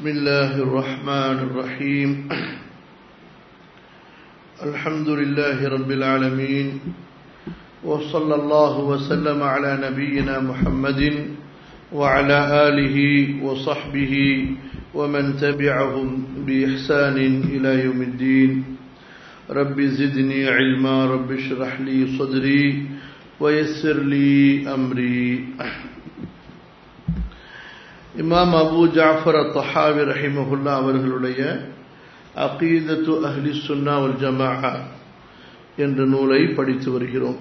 بسم الله الرحمن الرحيم الحمد لله رب العالمين وصلى الله وسلم على نبينا محمد وعلى آله وصحبه ومن تبعهم بإحسان إلى يوم الدين رب زدني علما رب اشرح لي صدري ويسر لي أمري இமாம் அபு ஜாஃபர் தஹாவி ரஹிமஹுல்லா அவர்களுடைய அகீதத்து அஹ்லி சுன்னா வல் ஜமாஹா என்ற நூலை படித்து வருகிறோம்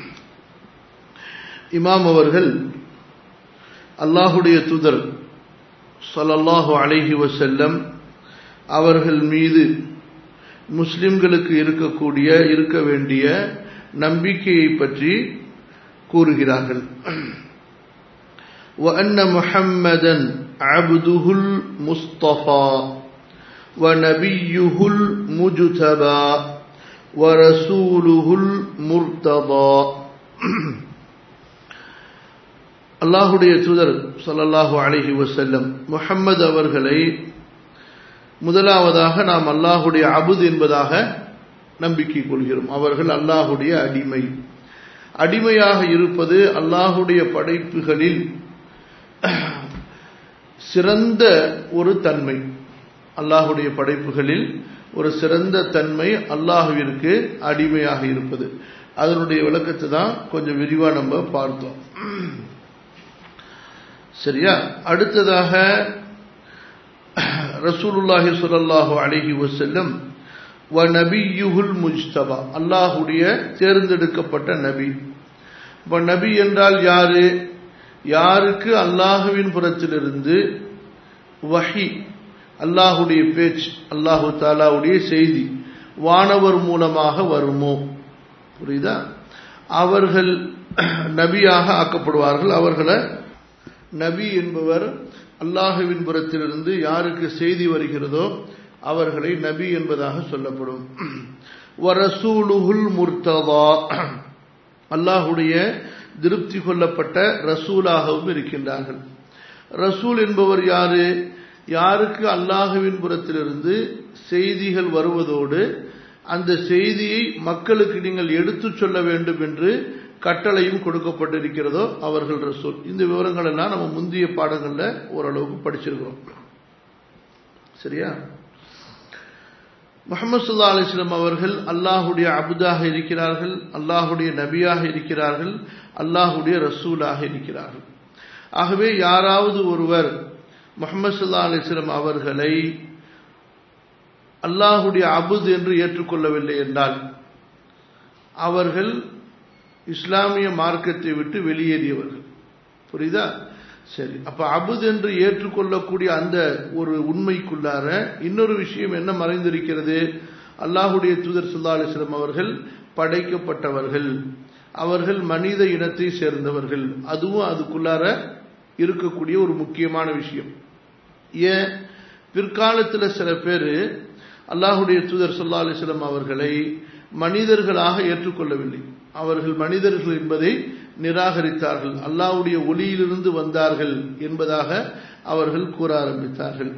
இமாம் அவர்கள் அல்லாஹுடைய துதர் சல்லல்லாஹு அலைஹி வசல்லம் அவர்கள் மீது முஸ்லிம்களுக்கு இருக்கக்கூடிய இருக்க வேண்டிய நம்பிக்கையை பற்றி கூறுகிறார்கள் وأن محمدا عبده المصطفى ونبيه المجتبى ورسوله المرتضى அல்லாஹுடைய தூதர் சல்லல்லாஹு அலஹி வசல்லம் முஹம்மது அவர்களை முதலாவதாக நாம் அல்லாஹுடைய அபுத் என்பதாக நம்பிக்கை கொள்கிறோம் அவர்கள் அல்லாஹுடைய அடிமை அடிமையாக இருப்பது அல்லாஹுடைய படைப்புகளில் சிறந்த ஒரு தன்மை அல்லாஹுடைய படைப்புகளில் ஒரு சிறந்த தன்மை அல்லாஹுவிற்கு அடிமையாக இருப்பது அதனுடைய விளக்கத்தை தான் கொஞ்சம் விரிவா நம்ம பார்த்தோம் சரியா அடுத்ததாக ரசூலுல்லாஹி சுல்லாஹு அலஹி வசல்லம் வ நபியுகுல் முஜ்தபா அல்லாஹுடைய தேர்ந்தெடுக்கப்பட்ட நபி இப்ப நபி என்றால் யாரு யாருக்கு அல்லாஹுவின் புறத்திலிருந்து வஹி அல்லாஹுடைய பேச்சு அல்லாஹு தாலாவுடைய செய்தி வானவர் மூலமாக வருமோ புரியுதா அவர்கள் நபியாக ஆக்கப்படுவார்கள் அவர்களை நபி என்பவர் அல்லாஹுவின் புறத்திலிருந்து யாருக்கு செய்தி வருகிறதோ அவர்களை நபி என்பதாக சொல்லப்படும் வரசூலுகுல் முர்த்ததா அல்லாஹுடைய திருப்தி கொள்ளப்பட்ட ரசூலாகவும் இருக்கின்றார்கள் ரசூல் என்பவர் யாரு யாருக்கு அல்லாஹுவின் புறத்திலிருந்து செய்திகள் வருவதோடு அந்த செய்தியை மக்களுக்கு நீங்கள் எடுத்து சொல்ல வேண்டும் என்று கட்டளையும் கொடுக்கப்பட்டிருக்கிறதோ அவர்கள் ரசூல் இந்த விவரங்கள் எல்லாம் நம்ம முந்தைய பாடங்கள்ல ஓரளவுக்கு படிச்சிருக்கிறோம் சரியா முகமது சுல்லா அலிஸ்லாம் அவர்கள் அல்லாஹுடைய அபுதாக இருக்கிறார்கள் அல்லாஹுடைய நபியாக இருக்கிறார்கள் அல்லாஹுடைய ரசூலாக இருக்கிறார்கள் ஆகவே யாராவது ஒருவர் முகமது சுல்லா அலிஸ்லாம் அவர்களை அல்லாஹுடைய அபுத் என்று ஏற்றுக்கொள்ளவில்லை என்றால் அவர்கள் இஸ்லாமிய மார்க்கத்தை விட்டு வெளியேறியவர்கள் புரியுதா சரி அப்ப அபுத் என்று ஏற்றுக்கொள்ளக்கூடிய அந்த ஒரு உண்மைக்குள்ளார இன்னொரு விஷயம் என்ன மறைந்திருக்கிறது அல்லாஹுடைய தூதர் சுல்லா அலிஸ்லம் அவர்கள் படைக்கப்பட்டவர்கள் அவர்கள் மனித இனத்தை சேர்ந்தவர்கள் அதுவும் அதுக்குள்ளார இருக்கக்கூடிய ஒரு முக்கியமான விஷயம் ஏன் பிற்காலத்தில் சில பேர் அல்லாஹுடைய தூதர் சொல்லா அலிஸ்லம் அவர்களை மனிதர்களாக ஏற்றுக்கொள்ளவில்லை அவர்கள் மனிதர்கள் என்பதை நிராகரித்தார்கள் அல்லாவுடைய ஒளியிலிருந்து வந்தார்கள் என்பதாக அவர்கள் கூற ஆரம்பித்தார்கள்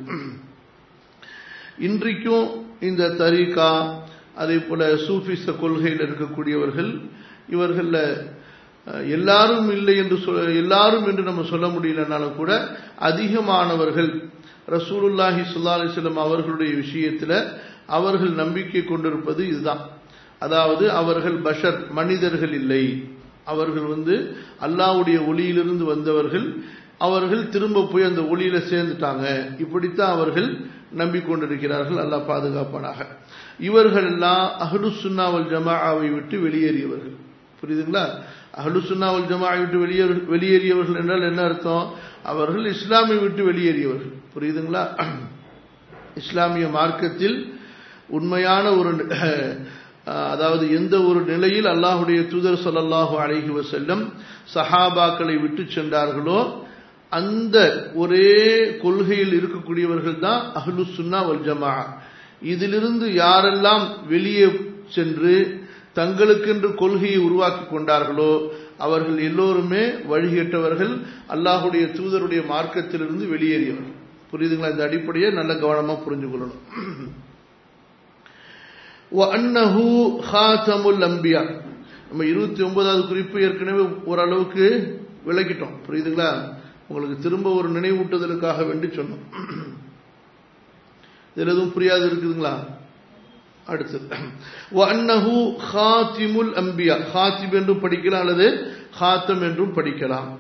இன்றைக்கும் இந்த தரீகா அதே போல சூஃபிச கொள்கையில் இருக்கக்கூடியவர்கள் இவர்கள எல்லாரும் இல்லை என்று சொல்ல எல்லாரும் என்று நம்ம சொல்ல முடியலனாலும் கூட அதிகமானவர்கள் ரசூலுல்லாஹி சுல்லா அலிஸ்லம் அவர்களுடைய விஷயத்துல அவர்கள் நம்பிக்கை கொண்டிருப்பது இதுதான் அதாவது அவர்கள் பஷர் மனிதர்கள் இல்லை அவர்கள் வந்து அல்லாவுடைய ஒளியிலிருந்து வந்தவர்கள் அவர்கள் திரும்ப போய் அந்த ஒளியில சேர்ந்துட்டாங்க இப்படித்தான் அவர்கள் நம்பிக்கொண்டிருக்கிறார்கள் அல்லா பாதுகாப்பானாக இவர்கள் எல்லாம் அஹ்லு சுன்னாவல் ஜமாவை விட்டு வெளியேறியவர்கள் புரியுதுங்களா அஹ்லு சுன்னாவல் ஜமாவை விட்டு வெளியே வெளியேறியவர்கள் என்றால் என்ன அர்த்தம் அவர்கள் இஸ்லாமை விட்டு வெளியேறியவர்கள் புரியுதுங்களா இஸ்லாமிய மார்க்கத்தில் உண்மையான ஒரு அதாவது எந்த ஒரு நிலையில் அல்லாஹுடைய தூதர் சொல்லல்லாஹு அழகி வசல்லம் சஹாபாக்களை விட்டு சென்றார்களோ அந்த ஒரே கொள்கையில் இருக்கக்கூடியவர்கள் தான் அஹ்லு சுன்னா வல் ஜமா இதிலிருந்து யாரெல்லாம் வெளியே சென்று தங்களுக்கென்று கொள்கையை உருவாக்கி கொண்டார்களோ அவர்கள் எல்லோருமே வழிகேட்டவர்கள் அல்லாஹுடைய தூதருடைய மார்க்கத்திலிருந்து வெளியேறியவர்கள் புரியுதுங்களா இந்த அடிப்படையை நல்ல கவனமா புரிஞ்சு கொள்ளணும் அன்னஹு ஹாத்தமுல் அம்பியா நம்ம இருபத்தி ஒன்பதாவது குறிப்பு ஏற்கனவே ஓரளவுக்கு விளக்கிட்டோம் புரியுதுங்களா உங்களுக்கு திரும்ப ஒரு நினைவூட்டுதலுக்காக வேண்டி சொன்னோம் இதுல எதுவும் புரியாது இருக்குதுங்களா அடுத்தது அன்னஹு ஹாத்திமுல் அம்பியா ஹாத்திம் என்றும் படிக்கலாம் அல்லது ஹாத்தம் என்றும் படிக்கலாம்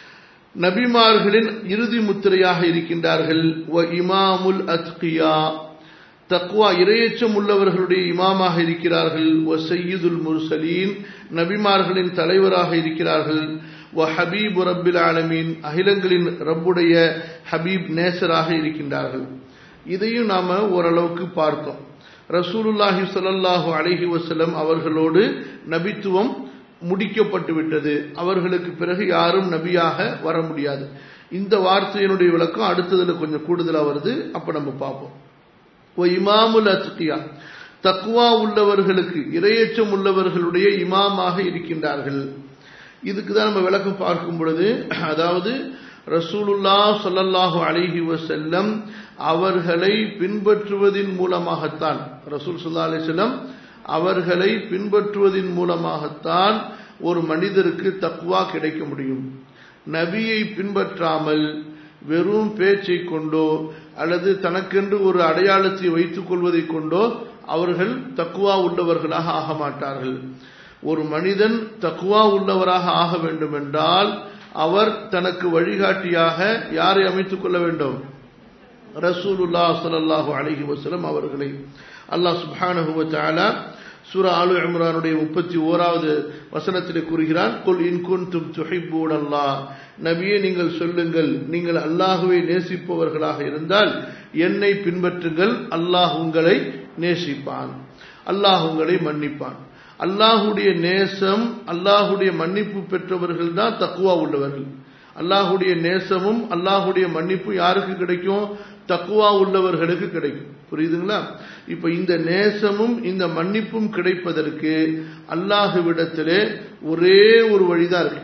நபிமார்களின் இறுதி முத்திரையாக இருக்கின்றார்கள் வ இமாமுல் அத்கியா தக்வா இரையச்சம் உள்ளவர்களுடைய இமாமாக இருக்கிறார்கள் வ சையீதுல் முர்சலீன் நபிமார்களின் தலைவராக இருக்கிறார்கள் வ ஹபீப் ரப்பில் ஆலமீன் அகிலங்களின் ரப்புடைய ஹபீப் நேசராக இருக்கின்றார்கள் இதையும் நாம ஓரளவுக்கு பார்த்தோம் ரசூலுல்லாஹி ஸல்லல்லாஹு அலைஹி வஸல்லம் அவர்களோடு நபித்துவம் முடிக்கப்பட்டு விட்டது அவர்களுக்கு பிறகு யாரும் நபியாக வர முடியாது இந்த வார்த்தையினுடைய விளக்கம் அடுத்ததுல கொஞ்சம் கூடுதலா வருது அப்ப நம்ம பார்ப்போம் ஓ இமாமுல் அத்கியா தக்குவா உள்ளவர்களுக்கு இரையச்சம் உள்ளவர்களுடைய இமாமாக இருக்கின்றார்கள் இதுக்கு தான் நம்ம விளக்கம் பார்க்கும் பொழுது அதாவது ரசூலுல்லா சொல்லல்லாஹு அலிஹி வசல்லம் அவர்களை பின்பற்றுவதின் மூலமாகத்தான் ரசூல் சுல்லா அலிஸ்லம் அவர்களை பின்பற்றுவதின் மூலமாகத்தான் ஒரு மனிதருக்கு தக்குவா கிடைக்க முடியும் நபியை பின்பற்றாமல் வெறும் பேச்சை கொண்டோ அல்லது தனக்கென்று ஒரு அடையாளத்தை வைத்துக் கொள்வதை கொண்டோ அவர்கள் தக்குவா உள்ளவர்களாக ஆக மாட்டார்கள் ஒரு மனிதன் தக்குவா உள்ளவராக ஆக வேண்டும் என்றால் அவர் தனக்கு வழிகாட்டியாக யாரை அமைத்துக் கொள்ள வேண்டும் ரசூலுல்லா சல்லாஹூ அலஹி வசலம் அவர்களை அல்லாஹ் சுபானஹுவ சூரா ஆலு இம்ரானுடைய முப்பத்தி ஓராவது வசனத்தில் கூறுகிறான் கொல் இன்குன்தும் துஹிப்பூன் அல்லாஹ் நபியே நீங்கள் சொல்லுங்கள் நீங்கள் அல்லாஹுவை நேசிப்பவர்களாக இருந்தால் என்னை பின்பற்றுங்கள் அல்லாஹ் உங்களை நேசிப்பான் அல்லாஹ் உங்களை மன்னிப்பான் அல்லாஹுடைய நேசம் அல்லாஹுடைய மன்னிப்பு பெற்றவர்கள் தான் தக்குவா உள்ளவர்கள் அல்லாஹுடைய நேசமும் அல்லாஹுடைய மன்னிப்பும் யாருக்கு கிடைக்கும் தக்குவா உள்ளவர்களுக்கு கிடைக்கும் புரியுதுங்களா இப்ப இந்த நேசமும் இந்த மன்னிப்பும் கிடைப்பதற்கு அல்லாஹுவிடத்திலே ஒரே ஒரு வழிதான் இருக்கு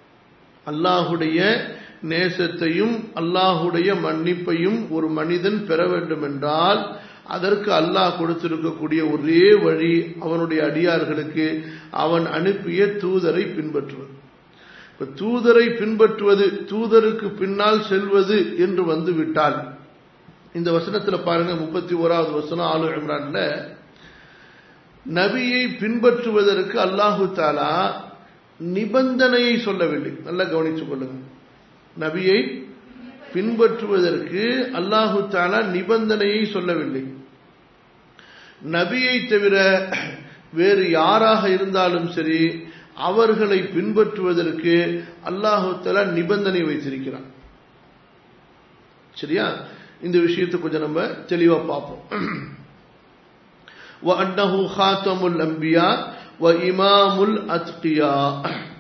அல்லாஹுடைய நேசத்தையும் அல்லாஹுடைய மன்னிப்பையும் ஒரு மனிதன் பெற வேண்டும் என்றால் அதற்கு அல்லாஹ் கொடுத்திருக்கக்கூடிய ஒரே வழி அவனுடைய அடியார்களுக்கு அவன் அனுப்பிய தூதரை பின்பற்றுவது இப்ப தூதரை பின்பற்றுவது தூதருக்கு பின்னால் செல்வது என்று வந்து விட்டால் இந்த வசனத்துல பாருங்க முப்பத்தி ஓராவது வசனம் ஆலு இம்ரான்ல நபியை பின்பற்றுவதற்கு அல்லாஹு தாலா நிபந்தனையை சொல்லவில்லை நல்லா கவனித்துக் கொள்ளுங்க நபியை பின்பற்றுவதற்கு அல்லாஹு தாலா நிபந்தனையை சொல்லவில்லை நபியை தவிர வேறு யாராக இருந்தாலும் சரி அவர்களை பின்பற்றுவதற்கு அல்லாஹு தாலா நிபந்தனை வைத்திருக்கிறான் சரியா இந்த விஷயத்தை கொஞ்சம் நம்ம தெளிவா பார்ப்போம் وأنه خاتم الأنبياء وإمام الأتقياء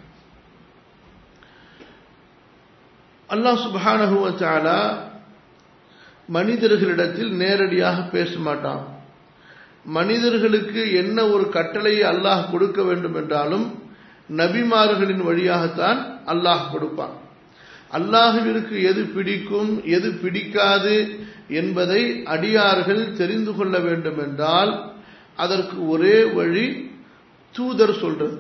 அல்லாஹ் சுபஹானஹு வதஆலா மனிதர்களிடத்தில் நேரடியாக பேச மாட்டான் மனிதர்களுக்கு என்ன ஒரு கட்டளையை அல்லாஹ் கொடுக்க வேண்டும் என்றாலும் நபிமார்களின் வழியாகத்தான் அல்லாஹ் கொடுப்பான் அல்லாஹுவிற்கு எது பிடிக்கும் எது பிடிக்காது என்பதை அடியார்கள் தெரிந்து கொள்ள வேண்டும் என்றால் அதற்கு ஒரே வழி தூதர் சொல்றது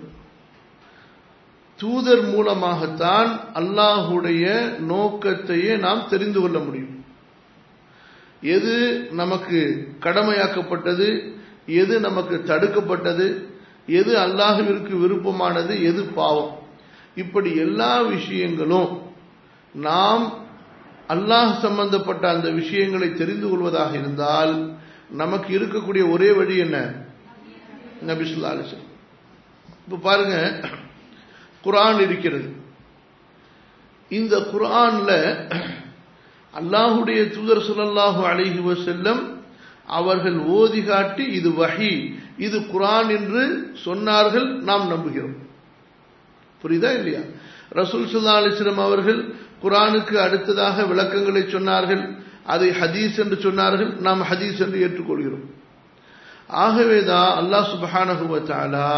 தூதர் மூலமாகத்தான் அல்லாஹுடைய நோக்கத்தையே நாம் தெரிந்து கொள்ள முடியும் எது நமக்கு கடமையாக்கப்பட்டது எது நமக்கு தடுக்கப்பட்டது எது அல்லாஹுவிற்கு விருப்பமானது எது பாவம் இப்படி எல்லா விஷயங்களும் நாம் அல்லாஹ் சம்பந்தப்பட்ட அந்த விஷயங்களை தெரிந்து கொள்வதாக இருந்தால் நமக்கு இருக்கக்கூடிய ஒரே வழி என்ன நபிசுல்லா அலிசன் இப்ப பாருங்க குரான் இருக்கிறது இந்த குரான்ல அல்லாஹுடைய தூதர் சுல்லாஹு அலிஹி வசல்லம் அவர்கள் ஓதி காட்டி இது வஹி இது குரான் என்று சொன்னார்கள் நாம் நம்புகிறோம் புரியுதா இல்லையா ரசூல் சுல்லா அலிஸ்லம் அவர்கள் குரானுக்கு அடுத்ததாக விளக்கங்களை சொன்னார்கள் அதை ஹதீஸ் என்று சொன்னார்கள் நாம் ஹதீஸ் என்று ஏற்றுக்கொள்கிறோம் ஆகவேதான் அல்லாஹ் சுபஹானகுவத்தாலா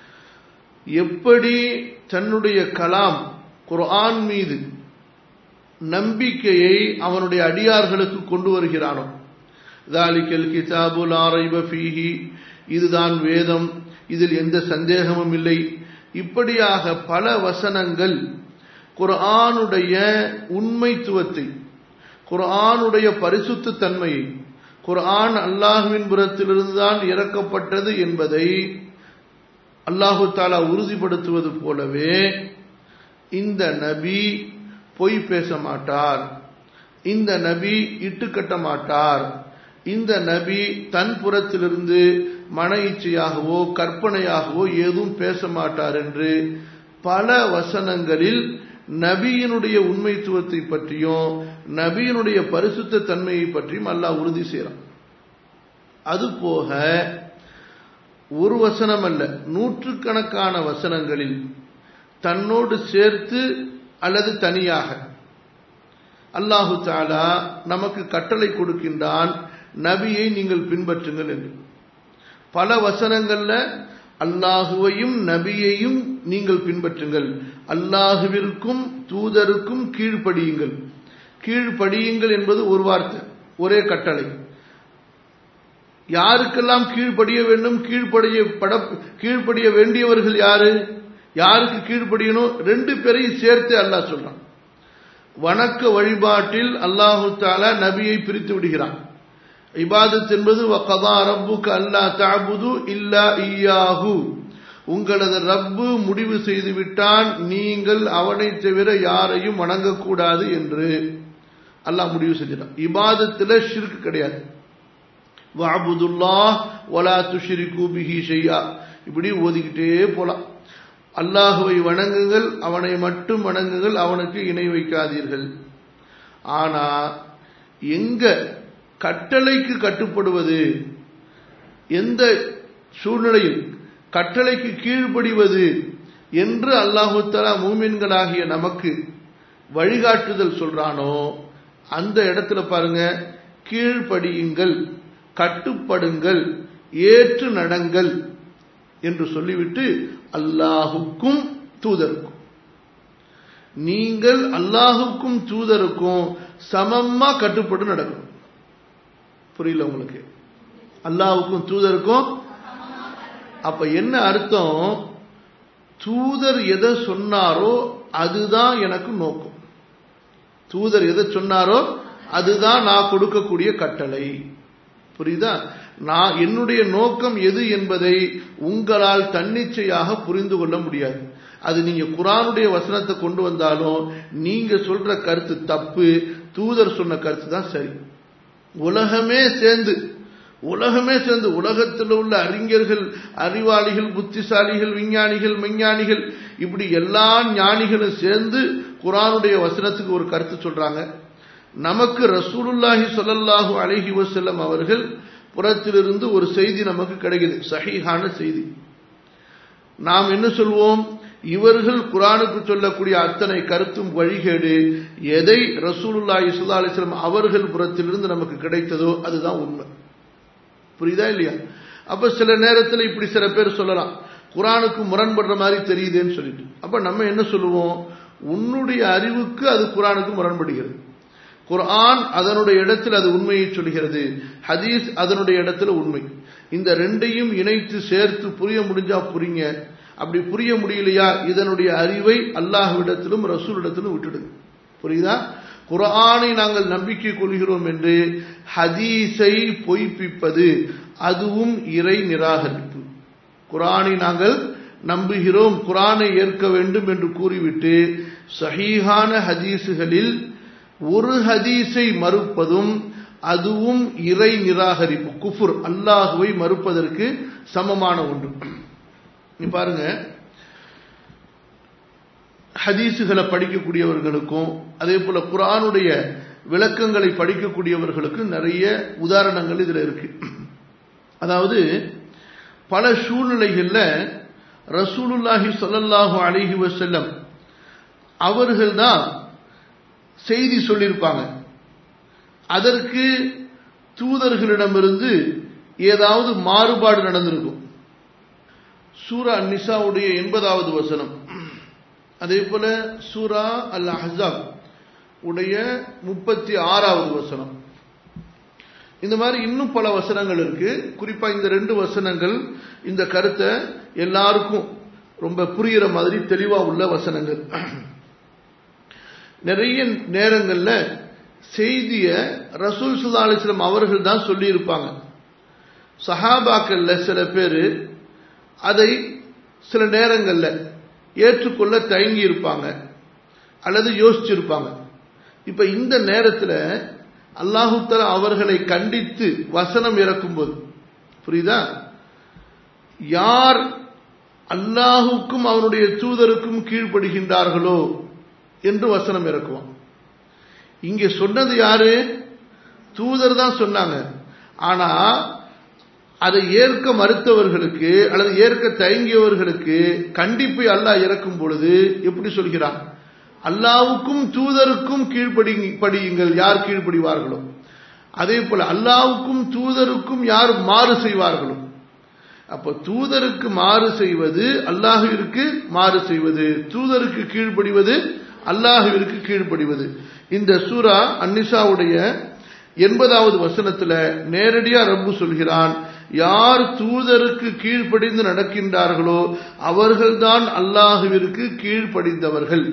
எப்படி தன்னுடைய கலாம் குர்ஆன் மீது நம்பிக்கையை அவனுடைய அடியார்களுக்கு கொண்டு வருகிறானோ தாலிக்கல் கிதாபு லாரைப ஃபீஹி இதுதான் வேதம் இதில் எந்த சந்தேகமும் இல்லை இப்படியாக பல வசனங்கள் குர்ஆனுடைய உண்மைத்துவத்தை குர்ஆனுடைய பரிசுத்த தன்மையை குர்ஆன் அல்லாஹுவின் புறத்திலிருந்து தான் இறக்கப்பட்டது என்பதை அல்லாஹு தாலா உறுதிப்படுத்துவது போலவே இந்த நபி பொய் பேச மாட்டார் இந்த நபி இட்டுக்கட்ட மாட்டார் இந்த நபி தன் புறத்திலிருந்து மன இச்சையாகவோ கற்பனையாகவோ ஏதும் பேச மாட்டார் என்று பல வசனங்களில் நபியினுடைய உண்மைத்துவத்தை பற்றியும் நபியினுடைய பரிசுத்த தன்மையை பற்றியும் அல்லாஹ் உறுதி செய்கிறான் அது போக ஒரு வசனம் அல்ல நூற்றுக்கணக்கான வசனங்களில் தன்னோடு சேர்த்து அல்லது தனியாக அல்லாஹு தாலா நமக்கு கட்டளை கொடுக்கின்றான் நபியை நீங்கள் பின்பற்றுங்கள் என்று பல வசனங்கள்ல அல்லாஹுவையும் நபியையும் நீங்கள் பின்பற்றுங்கள் அல்லாஹுவிற்கும் தூதருக்கும் கீழ்ப்படியுங்கள் கீழ்ப்படியுங்கள் என்பது ஒரு வார்த்தை ஒரே கட்டளை யாருக்கெல்லாம் கீழ்ப்படிய வேண்டும் கீழ்ப்படிய பட கீழ்ப்படிய வேண்டியவர்கள் யாரு யாருக்கு கீழ்ப்படியணும் ரெண்டு பேரையும் சேர்த்து அல்லாஹ் சொல்றான் வணக்க வழிபாட்டில் அல்லாஹு தாலா நபியை பிரித்து விடுகிறான் இபாதத் என்பது வகதா ரப்புக்கு அல்லா தாபுது இல்லா ஈயாஹு உங்களது ரப்பு முடிவு செய்து விட்டான் நீங்கள் அவனை தவிர யாரையும் வணங்கக்கூடாது என்று அல்லாஹ் முடிவு செஞ்சிட்டான் இபாதத்துல ஷிர்க் கிடையாது வாபுதுல்லா ஒலா துஷிரிக்கு பிஹி ஷையா இப்படி ஓதிக்கிட்டே போலாம் அல்லாஹுவை வணங்குங்கள் அவனை மட்டும் வணங்குங்கள் அவனுக்கு இணை வைக்காதீர்கள் ஆனா எங்க கட்டளைக்கு கட்டுப்படுவது எந்த சூழ்நிலையில் கட்டளைக்கு கீழ்ப்படிவது என்று அல்லாஹு தலா மூமின்களாகிய நமக்கு வழிகாட்டுதல் சொல்றானோ அந்த இடத்துல பாருங்க கீழ்ப்படியுங்கள் கட்டுப்படுங்கள் ஏற்று நடங்கள் என்று சொல்லிவிட்டு அல்லாஹுக்கும் தூதருக்கும் நீங்கள் அல்லாஹுக்கும் தூதருக்கும் சமமா கட்டுப்பட்டு நடக்கணும் புரியல உங்களுக்கு அல்லாஹுக்கும் தூதருக்கும் அப்ப என்ன அர்த்தம் தூதர் எதை சொன்னாரோ அதுதான் எனக்கு நோக்கம் தூதர் எதை சொன்னாரோ அதுதான் நான் கொடுக்கக்கூடிய கட்டளை புரியுதா நான் என்னுடைய நோக்கம் எது என்பதை உங்களால் தன்னிச்சையாக புரிந்து கொள்ள முடியாது அது நீங்க குரானுடைய வசனத்தை கொண்டு வந்தாலும் நீங்க சொல்ற கருத்து தப்பு தூதர் சொன்ன கருத்து தான் சரி உலகமே சேர்ந்து உலகமே சேர்ந்து உலகத்தில் உள்ள அறிஞர்கள் அறிவாளிகள் புத்திசாலிகள் விஞ்ஞானிகள் மெஞ்ஞானிகள் இப்படி எல்லா ஞானிகளும் சேர்ந்து குரானுடைய வசனத்துக்கு ஒரு கருத்து சொல்றாங்க நமக்கு ரசூலுல்லாஹி சொல்லல்லாஹு அழகி வசல்லம் அவர்கள் புறத்திலிருந்து ஒரு செய்தி நமக்கு கிடைக்குது சஹீஹான செய்தி நாம் என்ன சொல்வோம் இவர்கள் குரானுக்கு சொல்லக்கூடிய அத்தனை கருத்தும் வழிகேடு எதை ரசூலுல்லாஹி சுல்லா அலிஸ்லாம் அவர்கள் புறத்திலிருந்து நமக்கு கிடைத்ததோ அதுதான் உண்மை புரியுதா இல்லையா அப்ப சில நேரத்தில் இப்படி சில பேர் சொல்லலாம் குரானுக்கு முரண்படுற மாதிரி தெரியுதுன்னு சொல்லிட்டு அப்ப நம்ம என்ன சொல்லுவோம் உன்னுடைய அறிவுக்கு அது குரானுக்கு முரண்படுகிறது குர்ஆன் அதனுடைய இடத்தில் அது உண்மையை சொல்கிறது ஹதீஸ் அதனுடைய இடத்துல உண்மை இந்த ரெண்டையும் இணைத்து சேர்த்து புரிய முடிஞ்சா புரிங்க அப்படி புரிய முடியலையா இதனுடைய அறிவை அல்லாஹ்விடத்திலும் ரசூலிடத்திலும் விட்டுடுங்க புரியுதா குர்ஆனை நாங்கள் நம்பிக்கை கொள்கிறோம் என்று ஹதீஸை பொய்ப்பிப்பது அதுவும் இறை நிராகரிப்பு குர்ஆனை நாங்கள் நம்புகிறோம் குர்ஆனை ஏற்க வேண்டும் என்று கூறிவிட்டு சஹீஹான ஹதீஸுகளில் ஒரு ஹதீஸை மறுப்பதும் அதுவும் இறை நிராகரிப்பு குஃபுர் அல்லாஹுவை மறுப்பதற்கு சமமான ஒன்று நீ பாருங்க ஹதீஸுகளை படிக்கக்கூடியவர்களுக்கும் அதே போல குரானுடைய விளக்கங்களை படிக்கக்கூடியவர்களுக்கும் நிறைய உதாரணங்கள் இதுல இருக்கு அதாவது பல சூழ்நிலைகள்ல ரசூலுல்லாஹி சொல்லல்லாஹு அலிஹி வசல்லம் அவர்கள் தான் செய்தி சொல்லியிருப்பாங்க அதற்கு தூதர்களிடமிருந்து ஏதாவது மாறுபாடு நடந்திருக்கும் சூரா நிசாவுடைய எண்பதாவது வசனம் அதே போல சூரா அல் அஹாப் உடைய முப்பத்தி ஆறாவது வசனம் இந்த மாதிரி இன்னும் பல வசனங்கள் இருக்கு குறிப்பா இந்த ரெண்டு வசனங்கள் இந்த கருத்தை எல்லாருக்கும் ரொம்ப புரிகிற மாதிரி தெளிவா உள்ள வசனங்கள் நிறைய நேரங்கள்ல செய்திய ரசூல் சுல்லா அலிஸ்லாம் அவர்கள் தான் சொல்லி இருப்பாங்க சஹாபாக்கள்ல சில பேர் அதை சில நேரங்கள்ல ஏற்றுக்கொள்ள தயங்கி இருப்பாங்க அல்லது யோசிச்சிருப்பாங்க இப்ப இந்த நேரத்தில் அல்லாஹுத்தர அவர்களை கண்டித்து வசனம் இறக்கும்போது புரியுதா யார் அல்லாஹுக்கும் அவனுடைய தூதருக்கும் கீழ்ப்படுகின்றார்களோ என்று வசனம் இறக்குவான் இங்க சொன்னது யாரு தூதர் தான் சொன்னாங்க ஆனா அதை ஏற்க மறுத்தவர்களுக்கு அல்லது ஏற்க தயங்கியவர்களுக்கு கண்டிப்பை அல்லாஹ் இறக்கும் பொழுது எப்படி சொல்கிறான் அல்லாவுக்கும் தூதருக்கும் கீழ்ப்படி படியுங்கள் யார் கீழ்ப்படிவார்களோ அதே போல அல்லாவுக்கும் தூதருக்கும் யார் மாறு செய்வார்களோ அப்ப தூதருக்கு மாறு செய்வது அல்லாஹுவிற்கு மாறு செய்வது தூதருக்கு கீழ்ப்படிவது அல்லாஹுவிற்கு கீழ்ப்படிவது இந்த சூரா அன்னிசாவுடைய எண்பதாவது வசனத்துல நேரடியா ரப்பு சொல்கிறான் யார் தூதருக்கு கீழ்ப்படிந்து நடக்கின்றார்களோ அவர்கள்தான் அல்லாஹுவிற்கு கீழ்ப்படிந்தவர்கள்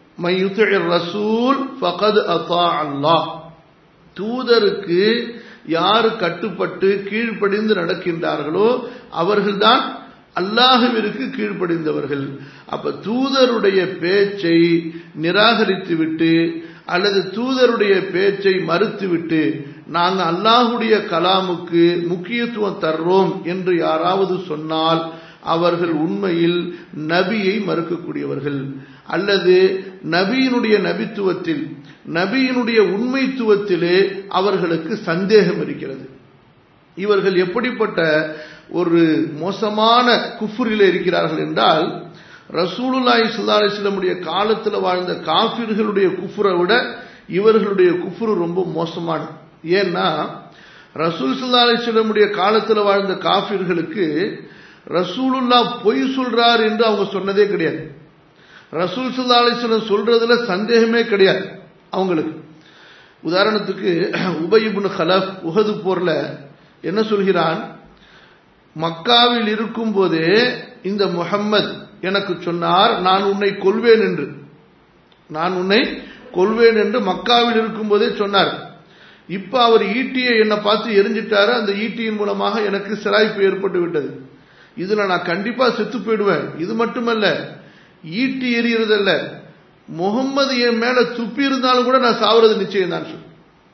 ரசூல் ஃபகத் அத்தா அல்லாஹ் தூதருக்கு யார் கட்டுப்பட்டு கீழ்ப்படிந்து நடக்கின்றார்களோ அவர்கள்தான் அல்லாஹுவிற்கு கீழ்ப்படிந்தவர்கள் அப்ப தூதருடைய பேச்சை நிராகரித்துவிட்டு அல்லது தூதருடைய பேச்சை மறுத்துவிட்டு நாங்க அல்லாஹுடைய கலாமுக்கு முக்கியத்துவம் தர்றோம் என்று யாராவது சொன்னால் அவர்கள் உண்மையில் நபியை மறுக்கக்கூடியவர்கள் அல்லது நபியினுடைய நபித்துவத்தில் நபியினுடைய உண்மைத்துவத்திலே அவர்களுக்கு சந்தேகம் இருக்கிறது இவர்கள் எப்படிப்பட்ட ஒரு மோசமான குஃபுரில் இருக்கிறார்கள் என்றால் ரசூலுல்லாஹி ஸல்லல்லாஹு அலைஹி வஸல்லமுடைய காலத்தில் வாழ்ந்த காஃபிர்களுடைய குஃபுரை விட இவர்களுடைய குஃபுரு ரொம்ப மோசமானது ஏன்னா ரசூல் ஸல்லல்லாஹு அலைஹி வஸல்லமுடைய காலத்தில் வாழ்ந்த காஃபிர்களுக்கு ரசூலுல்லா பொய் சொல்றார் என்று அவங்க சொன்னதே கிடையாது ரசூல் ஸல்லல்லாஹு அலைஹி வஸல்லம் சொல்றதுல சந்தேகமே கிடையாது அவங்களுக்கு உதாரணத்துக்கு உபயிபுன் ஹலஃப் உஹது போர்ல என்ன சொல்கிறான் மக்காவில் இருக்கும் போதே இந்த முகம்மது எனக்கு சொன்னார் நான் உன்னை கொல்வேன் என்று நான் உன்னை கொல்வேன் என்று மக்காவில் இருக்கும் போதே சொன்னார் இப்ப அவர் ஈட்டியை என்னை பார்த்து எரிஞ்சிட்டாரு அந்த ஈட்டியின் மூலமாக எனக்கு சிராய்ப்பு ஏற்பட்டு விட்டது இதுல நான் கண்டிப்பா செத்து போயிடுவேன் இது மட்டுமல்ல ஈட்டி எரியறதல்ல முகம்மது என் மேல துப்பி இருந்தாலும் கூட நான் சாவுறது நிச்சயம் தான் சொல்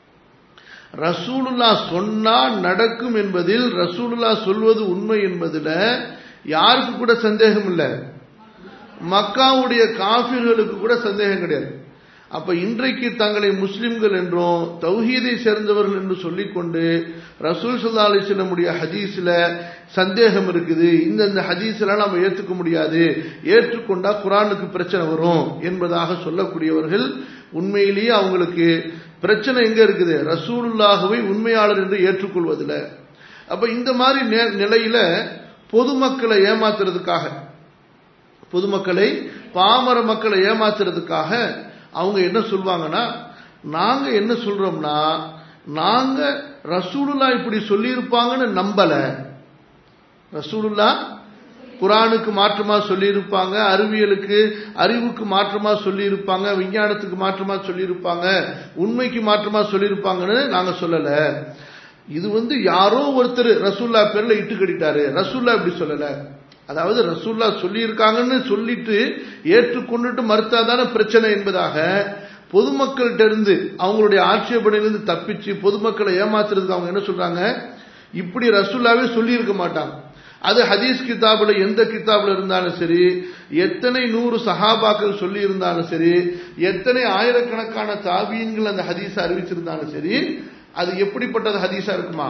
ரசூலுல்லா சொன்னா நடக்கும் என்பதில் ரசூலுல்லா சொல்வது உண்மை என்பதுல யாருக்கு கூட சந்தேகம் இல்லை மக்காவுடைய காபிர்களுக்கு கூட சந்தேகம் கிடையாது அப்ப இன்றைக்கு தங்களை முஸ்லிம்கள் என்றும் தௌஹீதை சேர்ந்தவர்கள் என்று சொல்லிக்கொண்டு ரசூல் சல்லா அலிஸ்லமுடைய ஹதீஸ்ல சந்தேகம் இருக்குது இந்தந்த ஹதீஸ்ல நம்ம ஏற்றுக்க முடியாது ஏற்றுக்கொண்டா குரானுக்கு பிரச்சனை வரும் என்பதாக சொல்லக்கூடியவர்கள் உண்மையிலேயே அவங்களுக்கு பிரச்சனை எங்க இருக்குது ரசூலுல்லாகவே உண்மையாளர் என்று ஏற்றுக்கொள்வதில்லை அப்ப இந்த மாதிரி நிலையில பொதுமக்களை ஏமாத்துறதுக்காக பொதுமக்களை பாமர மக்களை ஏமாத்துறதுக்காக அவங்க என்ன சொல்லுவாங்கன்னா நாங்க என்ன சொல்றோம்னா நாங்க ரசூலுல்லா இப்படி சொல்லியிருப்பாங்கன்னு நம்பல ரசூலுல்லா குரானுக்கு மாற்றமா சொல்லியிருப்பாங்க அறிவியலுக்கு அறிவுக்கு மாற்றமா சொல்லியிருப்பாங்க விஞ்ஞானத்துக்கு மாற்றமா சொல்லியிருப்பாங்க உண்மைக்கு மாற்றமா சொல்லியிருப்பாங்கன்னு நாங்க சொல்லல இது வந்து யாரோ ஒருத்தர் ரசூல்லா பேர்ல இட்டு கட்டிட்டாரு ரசூல்லா இப்படி சொல்லல அதாவது ரசூல்லா சொல்லியிருக்காங்கன்னு சொல்லிட்டு ஏற்றுக்கொண்டுட்டு மறுத்தாதான பிரச்சனை என்பதாக பொதுமக்கள்கிட்ட இருந்து அவங்களுடைய ஆட்சேபனையிலிருந்து தப்பிச்சு பொதுமக்களை ஏமாத்துறதுக்கு அவங்க என்ன சொல்றாங்க இப்படி ரசூல்லாவே சொல்லியிருக்க மாட்டாங்க அது ஹதீஸ் கிதாபுல எந்த கிதாபுல இருந்தாலும் சரி எத்தனை நூறு சஹாபாக்கள் சொல்லி இருந்தாலும் சரி எத்தனை ஆயிரக்கணக்கான தாபீன்கள் அந்த ஹதீஸை அறிவிச்சிருந்தாலும் சரி அது எப்படிப்பட்டது ஹதீஸா இருக்குமா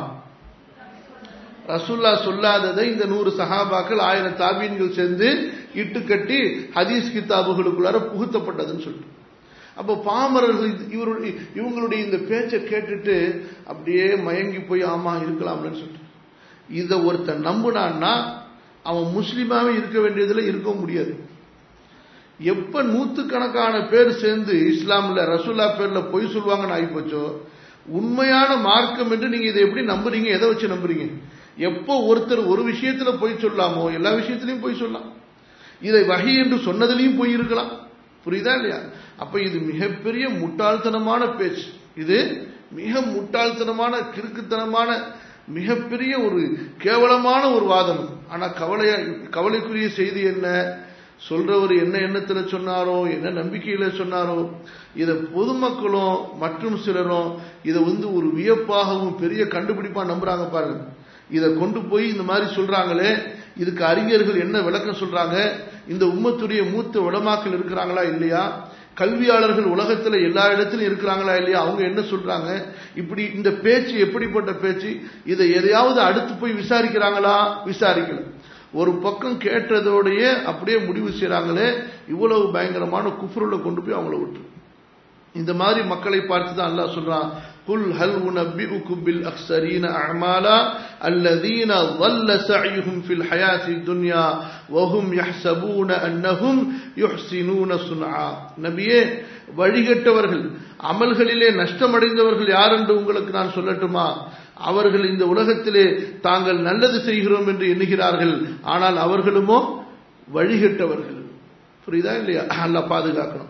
ரசுல்லா சொல்லாததை இந்த நூறு சஹாபாக்கள் ஆயிரம் தாபீன்கள் சேர்ந்து இட்டு கட்டி ஹதீஸ் கிதாபுகளுக்குள்ளார புகுத்தப்பட்டதுன்னு சொல்லிட்டு அப்போ பாமரர்கள் இவருடைய இவங்களுடைய இந்த பேச்சை கேட்டுட்டு அப்படியே மயங்கி போய் ஆமா இருக்கலாம்னு சொல்லிட்டு இதை ஒருத்தன் நம்புனான்னா அவன் முஸ்லீமாவே இருக்க வேண்டியதுல இருக்க முடியாது எப்ப நூத்துக்கணக்கான பேர் சேர்ந்து இஸ்லாம்ல ரசூல்லா பேர்ல பொய் சொல்லுவாங்கன்னு ஆகிப்போச்சோ உண்மையான மார்க்கம் என்று நீங்க இதை எப்படி நம்புறீங்க எதை வச்சு நம்புறீங்க எப்போ ஒருத்தர் ஒரு விஷயத்துல பொய் சொல்லாமோ எல்லா விஷயத்திலையும் பொய் சொல்லலாம் இதை வகை என்று சொன்னதிலையும் பொய் இருக்கலாம் புரியுதா இல்லையா அப்ப இது மிகப்பெரிய முட்டாள்தனமான பேச்சு இது மிக முட்டாள்தனமான கிறுக்குத்தனமான மிகப்பெரிய ஒரு கேவலமான ஒரு வாதம் ஆனா கவலையா கவலைக்குரிய செய்தி என்ன சொல்றவர் என்ன எண்ணத்துல சொன்னாரோ என்ன நம்பிக்கையில சொன்னாரோ இதை பொதுமக்களும் மற்றும் சிலரும் இதை வந்து ஒரு வியப்பாகவும் பெரிய கண்டுபிடிப்பா நம்புறாங்க பாருங்க இதை கொண்டு போய் இந்த மாதிரி சொல்றாங்களே இதுக்கு அறிஞர்கள் என்ன விளக்கம் சொல்றாங்க இந்த உம்மத்துடைய மூத்த உடமாக்கள் இருக்கிறாங்களா இல்லையா கல்வியாளர்கள் உலகத்துல எல்லா இடத்திலும் இருக்கிறாங்களா இல்லையா அவங்க என்ன சொல்றாங்க இப்படி இந்த பேச்சு எப்படிப்பட்ட பேச்சு இதை எதையாவது அடுத்து போய் விசாரிக்கிறாங்களா விசாரிக்கல ஒரு பக்கம் கேட்டதோடயே அப்படியே முடிவு செய்யறாங்களே இவ்வளவு பயங்கரமான குஃப்ருல கொண்டு போய் அவங்கள விட்டு இந்த மாதிரி மக்களை பார்த்து தான் அல்லாஹ் சொல்றான் குல் ஹல் உனபிஉக்கும் பில் அக்ஸரீன அஅமாலா அல்லதீன ضل سعيهم في الحياة الدنيا وهم يحسبون أنهم يحسنون صنعا நபியே வழிகட்டவர்கள் அமல்களிலே நஷ்டமடைந்தவர்கள் யார் என்று உங்களுக்கு நான் சொல்லட்டுமா அவர்கள் இந்த உலகத்திலே தாங்கள் நல்லது செய்கிறோம் என்று எண்ணுகிறார்கள் ஆனால் அவர்களுமோ வழிகட்டவர்கள் புரியுதா இல்லையா அல்ல பாதுகாக்கணும்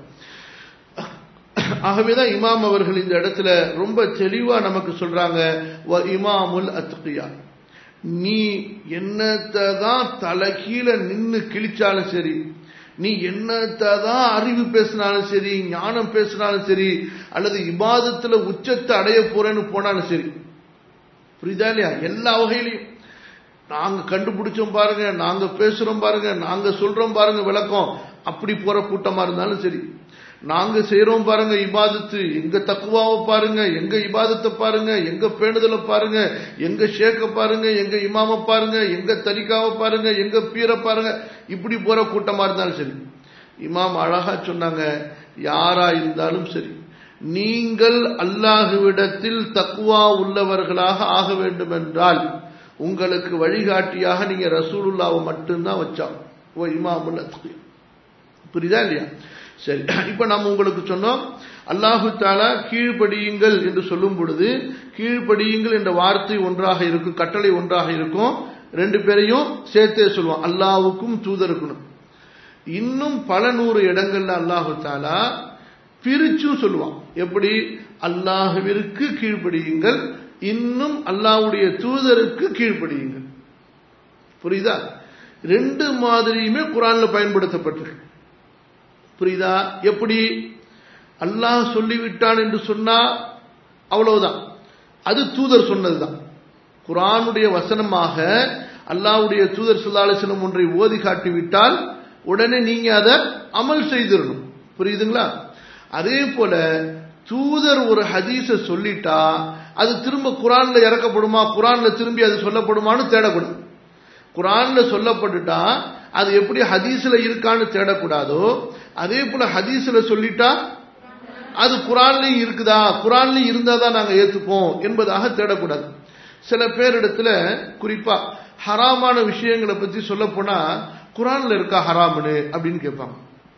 ஆகவேதான் இமாம் அவர்கள் இந்த இடத்துல ரொம்ப தெளிவா நமக்கு சொல்றாங்க இமாமுல் அத்கியா நீ என்னத்தை தான் தலை கீழே நின்னு கிழிச்சாலும் சரி நீ என்னத்தை தான் அறிவு பேசினாலும் சரி ஞானம் பேசினாலும் சரி அல்லது இபாதத்துல உச்சத்தை அடைய போறேன்னு போனாலும் சரி புரியுதா இல்லையா எல்லா வகையிலையும் நாங்க கண்டுபிடிச்சோம் பாருங்க நாங்க பேசுறோம் பாருங்க நாங்க சொல்றோம் பாருங்க விளக்கம் அப்படி போற கூட்டமா இருந்தாலும் சரி நாங்க செய்யறோம் பாருங்க இபாதத்து எங்க தக்குவாவை பாருங்க எங்க இபாதத்தை பாருங்க எங்க பேணுதலை பாருங்க எங்க ஷேக்க பாருங்க எங்க இமாம பாருங்க எங்க தலிக்காவை பாருங்க எங்க பீரை பாருங்க இப்படி போற கூட்டமா இருந்தாலும் சரி இமாம் அழகா சொன்னாங்க யாரா இருந்தாலும் சரி நீங்கள் அல்லாஹுவிடத்தில் தக்குவா உள்ளவர்களாக ஆக வேண்டும் என்றால் உங்களுக்கு வழிகாட்டியாக நீங்க ரசூலுல்லாவை மட்டும்தான் வச்சாங்க ஓ இமாமுல் புரியுதா இல்லையா சரி இப்ப நம்ம உங்களுக்கு சொன்னோம் அல்லாஹு தாலா கீழ்ப்படியுங்கள் என்று சொல்லும் பொழுது கீழ்ப்படியுங்கள் என்ற வார்த்தை ஒன்றாக இருக்கும் கட்டளை ஒன்றாக இருக்கும் ரெண்டு பேரையும் சேர்த்தே சொல்லுவோம் அல்லாவுக்கும் தூதருக்கணும் இன்னும் பல நூறு இடங்கள்ல அல்லாஹு தாலா பிரிச்சும் சொல்லுவான் எப்படி அல்லாஹுவிற்கு கீழ்ப்படியுங்கள் இன்னும் அல்லாஹ்வுடைய தூதருக்கு கீழ்ப்படியுங்கள் புரியுதா ரெண்டு மாதிரியுமே குரான்ல பயன்படுத்தப்பட்டிருக்கு புரியுதா எப்படி அல்லாஹ் சொல்லிவிட்டான் என்று சொன்னா அவ்வளவுதான் அது தூதர் சொன்னதுதான் குரானுடைய வசனமாக அல்லாஹ்வுடைய தூதர் சொல்லாலிசனம் ஒன்றை ஓதி காட்டிவிட்டால் உடனே நீங்க அதை அமல் செய்திடணும் புரியுதுங்களா அதே போல தூதர் ஒரு ஹதீஸ சொல்லிட்டா அது திரும்ப குரான்ல இறக்கப்படுமா குரான்ல திரும்பி அது சொல்லப்படுமான்னு தேடக்கூடாது குரான்ல சொல்லப்பட்டுட்டா அது எப்படி ஹதீஸ்ல இருக்கான்னு தேடக்கூடாதோ அதே போல ஹதீஸ்ல சொல்லிட்டா அது குரான்லயும் இருக்குதா குரான்லயும் இருந்தா தான் நாங்க ஏத்துப்போம் என்பதாக தேடக்கூடாது சில பேரிடத்துல குறிப்பா ஹராமான விஷயங்களை பத்தி சொல்ல போனா குரான்ல இருக்கா ஹராம்னு அப்படின்னு கேட்பாங்க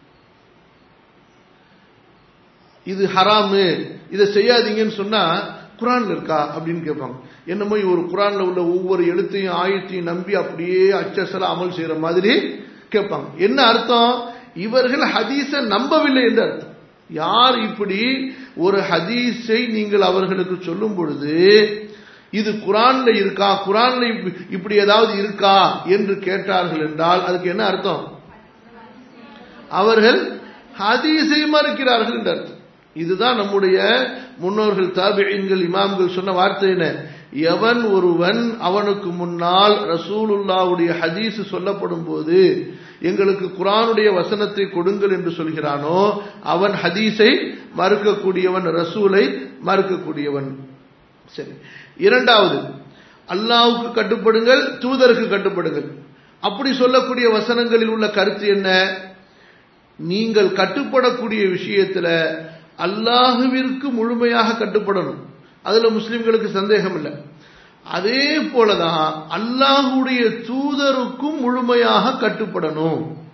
இது ஹராமு இதை செய்யாதீங்கன்னு சொன்னா குரான்ல இருக்கா அப்படின்னு கேட்பாங்க என்னமோ ஒரு குரான்ல உள்ள ஒவ்வொரு எழுத்தையும் ஆயத்தையும் நம்பி அப்படியே அச்சசல அமல் செய்யற மாதிரி கேட்பாங்க என்ன அர்த்தம் இவர்கள் ஹதீஸ நம்பவில்லை என்று அர்த்தம் யார் இப்படி ஒரு ஹதீஸை நீங்கள் அவர்களுக்கு சொல்லும் பொழுது இது குரான்ல இருக்கா குரான்ல இப்படி ஏதாவது இருக்கா என்று கேட்டார்கள் என்றால் அதுக்கு என்ன அர்த்தம் அவர்கள் ஹதீஸை மறுக்கிறார்கள் என்று அர்த்தம் இதுதான் நம்முடைய முன்னோர்கள் தாபியன்கள் இமாம்கள் சொன்ன வார்த்தை என்ன எவன் ஒருவன் அவனுக்கு முன்னால் ரசூலுல்லாவுடைய ஹதீஸ் சொல்லப்படும் போது எங்களுக்கு குரானுடைய வசனத்தை கொடுங்கள் என்று சொல்கிறானோ அவன் ஹதீஸை மறுக்கக்கூடியவன் ரசூலை மறுக்கக்கூடியவன் சரி இரண்டாவது அல்லாவுக்கு கட்டுப்படுங்கள் தூதருக்கு கட்டுப்படுங்கள் அப்படி சொல்லக்கூடிய வசனங்களில் உள்ள கருத்து என்ன நீங்கள் கட்டுப்படக்கூடிய விஷயத்துல அல்லாஹுவிற்கு முழுமையாக கட்டுப்படணும் அதுல முஸ்லிம்களுக்கு சந்தேகம் இல்லை அதே போலதான் அல்லாஹுடைய தூதருக்கும் முழுமையாக கட்டுப்படணும்